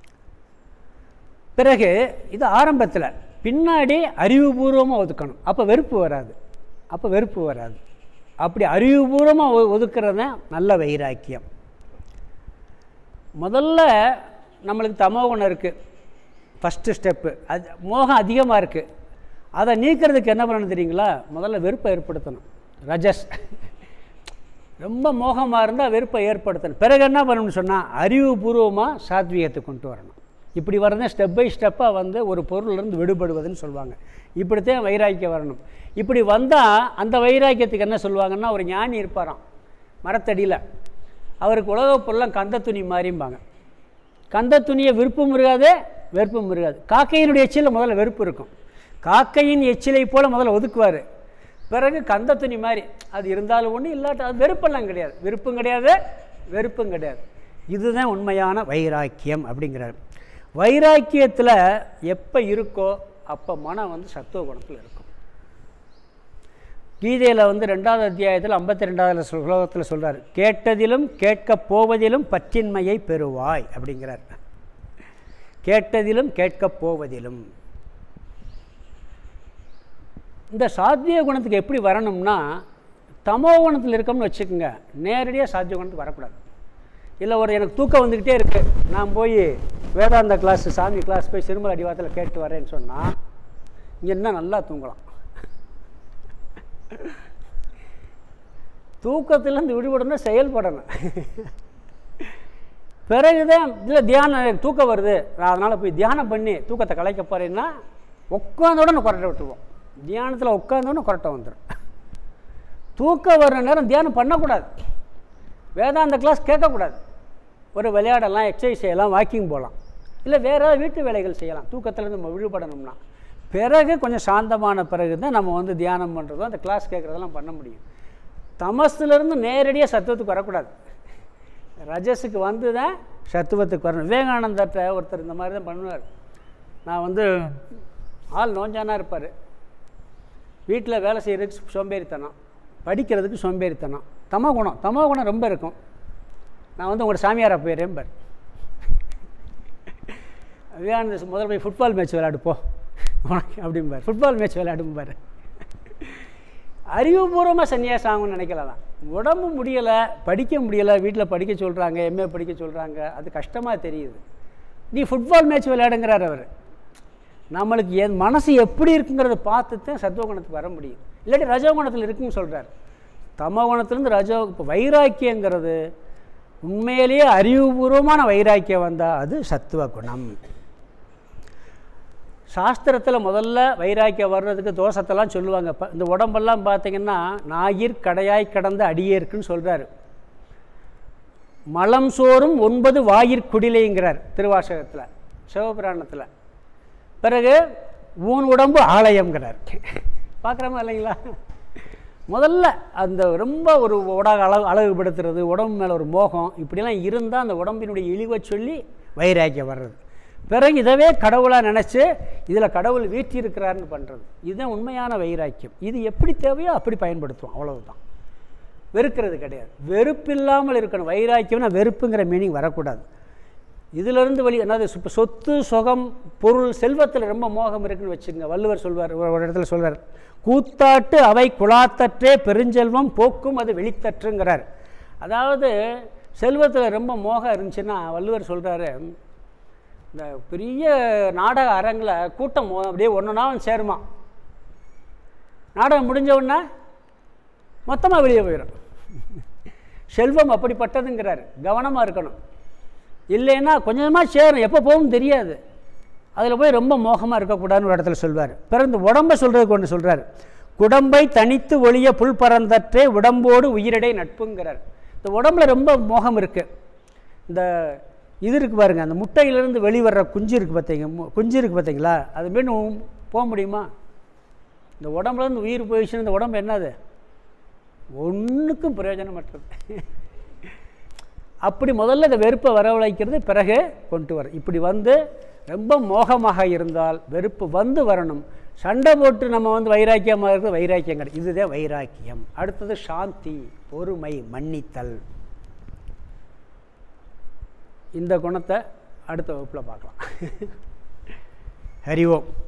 பிறகு இது ஆரம்பத்தில் பின்னாடி அறிவுபூர்வமாக ஒதுக்கணும் அப்போ வெறுப்பு வராது அப்போ வெறுப்பு வராது அப்படி அறிவுபூர்வமாக ஒதுக்குறது நல்ல வைராக்கியம் முதல்ல நம்மளுக்கு தமோ குணம் இருக்குது ஃபஸ்ட்டு ஸ்டெப்பு அது மோகம் அதிகமாக இருக்குது அதை நீக்கிறதுக்கு என்ன பண்ணணும் தெரியுங்களா முதல்ல வெறுப்பை ஏற்படுத்தணும் ரஜஸ் ரொம்ப மோகமாக இருந்தால் வெறுப்பை ஏற்படுத்தணும் பிறகு என்ன பண்ணணும்னு சொன்னால் அறிவுபூர்வமாக சாத்வீகத்தை கொண்டு வரணும் இப்படி வரதான் ஸ்டெப் பை ஸ்டெப்பாக வந்து ஒரு பொருள்லேருந்து விடுபடுவதுன்னு சொல்லுவாங்க இப்படித்தான் வைராக்கியம் வரணும் இப்படி வந்தால் அந்த வைராக்கியத்துக்கு என்ன சொல்லுவாங்கன்னா ஒரு ஞானி இருப்பாராம் மரத்தடியில் அவருக்கு உலகப் பொருளாம் கந்த துணி மாதிரிம்பாங்க கந்த துணியை விருப்பம் இருக்காது வெறுப்பும் இருக்காது காக்கையினுடைய எச்சில் முதல்ல வெறுப்பு இருக்கும் காக்கையின் எச்சிலை போல் முதல்ல ஒதுக்குவார் பிறகு கந்த துணி மாதிரி அது இருந்தாலும் ஒன்று இல்லாட்ட அது வெறுப்பெல்லாம் கிடையாது விருப்பம் கிடையாது வெறுப்பும் கிடையாது இதுதான் உண்மையான வைராக்கியம் அப்படிங்கிறார் வைராக்கியத்தில் எப்போ இருக்கோ அப்போ மனம் வந்து சத்துவ குணத்தில் இருக்கும் கீதையில் வந்து ரெண்டாவது அத்தியாயத்தில் ஐம்பத்தி ரெண்டாவது ஸ்லோகத்தில் சொல்கிறார் கேட்டதிலும் கேட்கப் போவதிலும் பற்றின்மையை பெறுவாய் அப்படிங்கிறார் கேட்டதிலும் கேட்கப் போவதிலும் இந்த சாத்விய குணத்துக்கு எப்படி வரணும்னா தமோ குணத்தில் இருக்கோம்னு வச்சுக்கோங்க நேரடியாக சாத்விய குணத்துக்கு வரக்கூடாது இல்லை ஒரு எனக்கு தூக்கம் வந்துக்கிட்டே இருக்குது நான் போய் வேதாந்த கிளாஸ் சாமி கிளாஸ் போய் சிறுமலை அடிவாரத்தில் கேட்டு வரேன்னு சொன்னால் இங்கே இன்னும் நல்லா தூங்கலாம் தூக்கத்திலேருந்து விடுபடணும் செயல்படணும் பிறகுதான் இல்லை தியானம் எனக்கு தூக்கம் வருது நான் அதனால் போய் தியானம் பண்ணி தூக்கத்தை கலைக்க போகிறேன்னா உட்காந்தோட நான் குரட்டை விட்டுருவோம் தியானத்தில் உட்காந்தோடனே குரட்டை வந்துடும் தூக்கம் வர்ற நேரம் தியானம் பண்ணக்கூடாது வேதாந்த கிளாஸ் கேட்கக்கூடாது ஒரு விளையாடலாம் எக்ஸசைஸ் செய்யலாம் வாக்கிங் போகலாம் இல்லை வேறு ஏதாவது வீட்டு வேலைகள் செய்யலாம் தூக்கத்துலேருந்து நம்ம விடுபடணும்னா பிறகு கொஞ்சம் சாந்தமான பிறகு தான் நம்ம வந்து தியானம் பண்ணுறதோ அந்த கிளாஸ் கேட்குறதெல்லாம் பண்ண முடியும் தமசுலேருந்து நேரடியாக சத்துவத்துக்கு வரக்கூடாது ரஜஸுக்கு வந்து தான் சத்துவத்துக்கு வரணும் விவேகானந்தர்கிட்ட ஒருத்தர் இந்த மாதிரி தான் பண்ணுவார் நான் வந்து ஆள் நோஞ்சானா இருப்பார் வீட்டில் வேலை செய்கிறதுக்கு சோம்பேறித்தனம் படிக்கிறதுக்கு சோம்பேறித்தனம் தமோ குணம் தமோ குணம் ரொம்ப இருக்கும் நான் வந்து உங்களோட சாமியாரை போயிடுறேன் பார் விவேகானந்த முதல்ல போய் ஃபுட்பால் மேட்ச் விளையாடு போ உனக்கு அப்படிம்பார் ஃபுட்பால் மேட்ச் விளையாடும்பார் அறிவுபூர்வமாக சன்னியாசம் ஆகும்னு நினைக்கலாம் உடம்பு முடியலை படிக்க முடியலை வீட்டில் படிக்க சொல்கிறாங்க எம்ஏ படிக்க சொல்கிறாங்க அது கஷ்டமாக தெரியுது நீ ஃபுட்பால் மேட்ச் விளையாடுங்கிறார் அவர் நம்மளுக்கு என் மனசு எப்படி இருக்குங்கிறத பார்த்து தான் சத்துவகுணத்துக்கு வர முடியும் இல்லாட்டி ரஜோகுணத்தில் இருக்குன்னு சொல்கிறார் தமோகுணத்துலேருந்து ரஜோ இப்போ வைராக்கியங்கிறது உண்மையிலேயே அறிவுபூர்வமான வைராக்கியம் வந்தால் அது சத்துவ குணம் சாஸ்திரத்தில் முதல்ல வைராக்கியம் வர்றதுக்கு தோஷத்தெல்லாம் சொல்லுவாங்க இப்போ இந்த உடம்பெல்லாம் பார்த்தீங்கன்னா ஞாயிற் கடையாய் கடந்த அடியேற்குன்னு சொல்கிறாரு மலம் சோறும் ஒன்பது வாயிற்குடிலைங்கிறார் திருவாசகத்தில் சிவபுராணத்தில் பிறகு ஊன் உடம்பு ஆலயம்ங்கிறார் பார்க்குறோமா இல்லைங்களா முதல்ல அந்த ரொம்ப ஒரு உடக அழகு அழகுபடுத்துறது உடம்பு மேலே ஒரு மோகம் இப்படிலாம் இருந்தால் அந்த உடம்பினுடைய இழிவை சொல்லி வைராக்கியம் வர்றது பிறகு இதவே கடவுளாக நினச்சி இதில் கடவுள் வீற்றி இருக்கிறாருன்னு பண்ணுறது இதுதான் உண்மையான வைராக்கியம் இது எப்படி தேவையோ அப்படி பயன்படுத்துவோம் அவ்வளவுதான் வெறுக்கிறது கிடையாது வெறுப்பில்லாமல் இருக்கணும் வைராக்கியம்னா வெறுப்புங்கிற மீனிங் வரக்கூடாது இதிலிருந்து வழி என்னது இப்போ சொத்து சுகம் பொருள் செல்வத்தில் ரொம்ப மோகம் இருக்குன்னு வச்சுங்க வள்ளுவர் சொல்வார் ஒரு ஒரு இடத்துல சொல்வார் கூத்தாட்டு அவை குழாத்தற்றே பெருஞ்செல்வம் போக்கும் அது வெளித்தற்றுங்கிறார் அதாவது செல்வத்தில் ரொம்ப மோகம் இருந்துச்சுன்னா வள்ளுவர் சொல்கிறாரு இந்த பெரிய நாடக அரங்கில் கூட்டம் மொ- அப்படியே ஒன்றுனா சேருமா நாடகம் முடிஞ்ச உடனே மொத்தமாக வெளியே போயிடும் செல்வம் அப்படிப்பட்டதுங்கிறார் கவனமாக இருக்கணும் இல்லைன்னா கொஞ்சமாக சேரும் எப்போ போகும் தெரியாது அதில் போய் ரொம்ப மோகமாக இருக்கக்கூடாதுன்னு ஒரு இடத்துல சொல்வார் பிறகு இந்த உடம்பை சொல்கிறதுக்கு ஒன்று சொல்கிறார் குடம்பை தனித்து ஒளிய புல் பறந்தற்றே உடம்போடு உயிரிடை நட்புங்கிறார் இந்த உடம்புல ரொம்ப மோகம் இருக்குது இந்த இது இருக்குது பாருங்கள் அந்த முட்டையிலேருந்து வெளிவர்ற குஞ்சு இருக்குது பார்த்தீங்க மு- குஞ்சு இருக்குது பார்த்தீங்களா அது மீண்டும் போக முடியுமா இந்த உடம்புலேருந்து உயிர் போயிடுச்சுன்னா இந்த உடம்பு என்னது ஒன்றுக்கும் பிரயோஜனமற்றது அப்படி முதல்ல இந்த வெறுப்பை வரவழைக்கிறது பிறகு கொண்டு வர இப்படி வந்து ரொம்ப மோகமாக இருந்தால் வெறுப்பு வந்து வரணும் சண்டை போட்டு நம்ம வந்து வைராக்கியமாக இருக்கிறது வைராக்கியம் கிடையாது இதுதான் வைராக்கியம் அடுத்தது சாந்தி பொறுமை மன்னித்தல் இந்த குணத்தை அடுத்த வகுப்பில் பார்க்கலாம் ஹரி ஓம்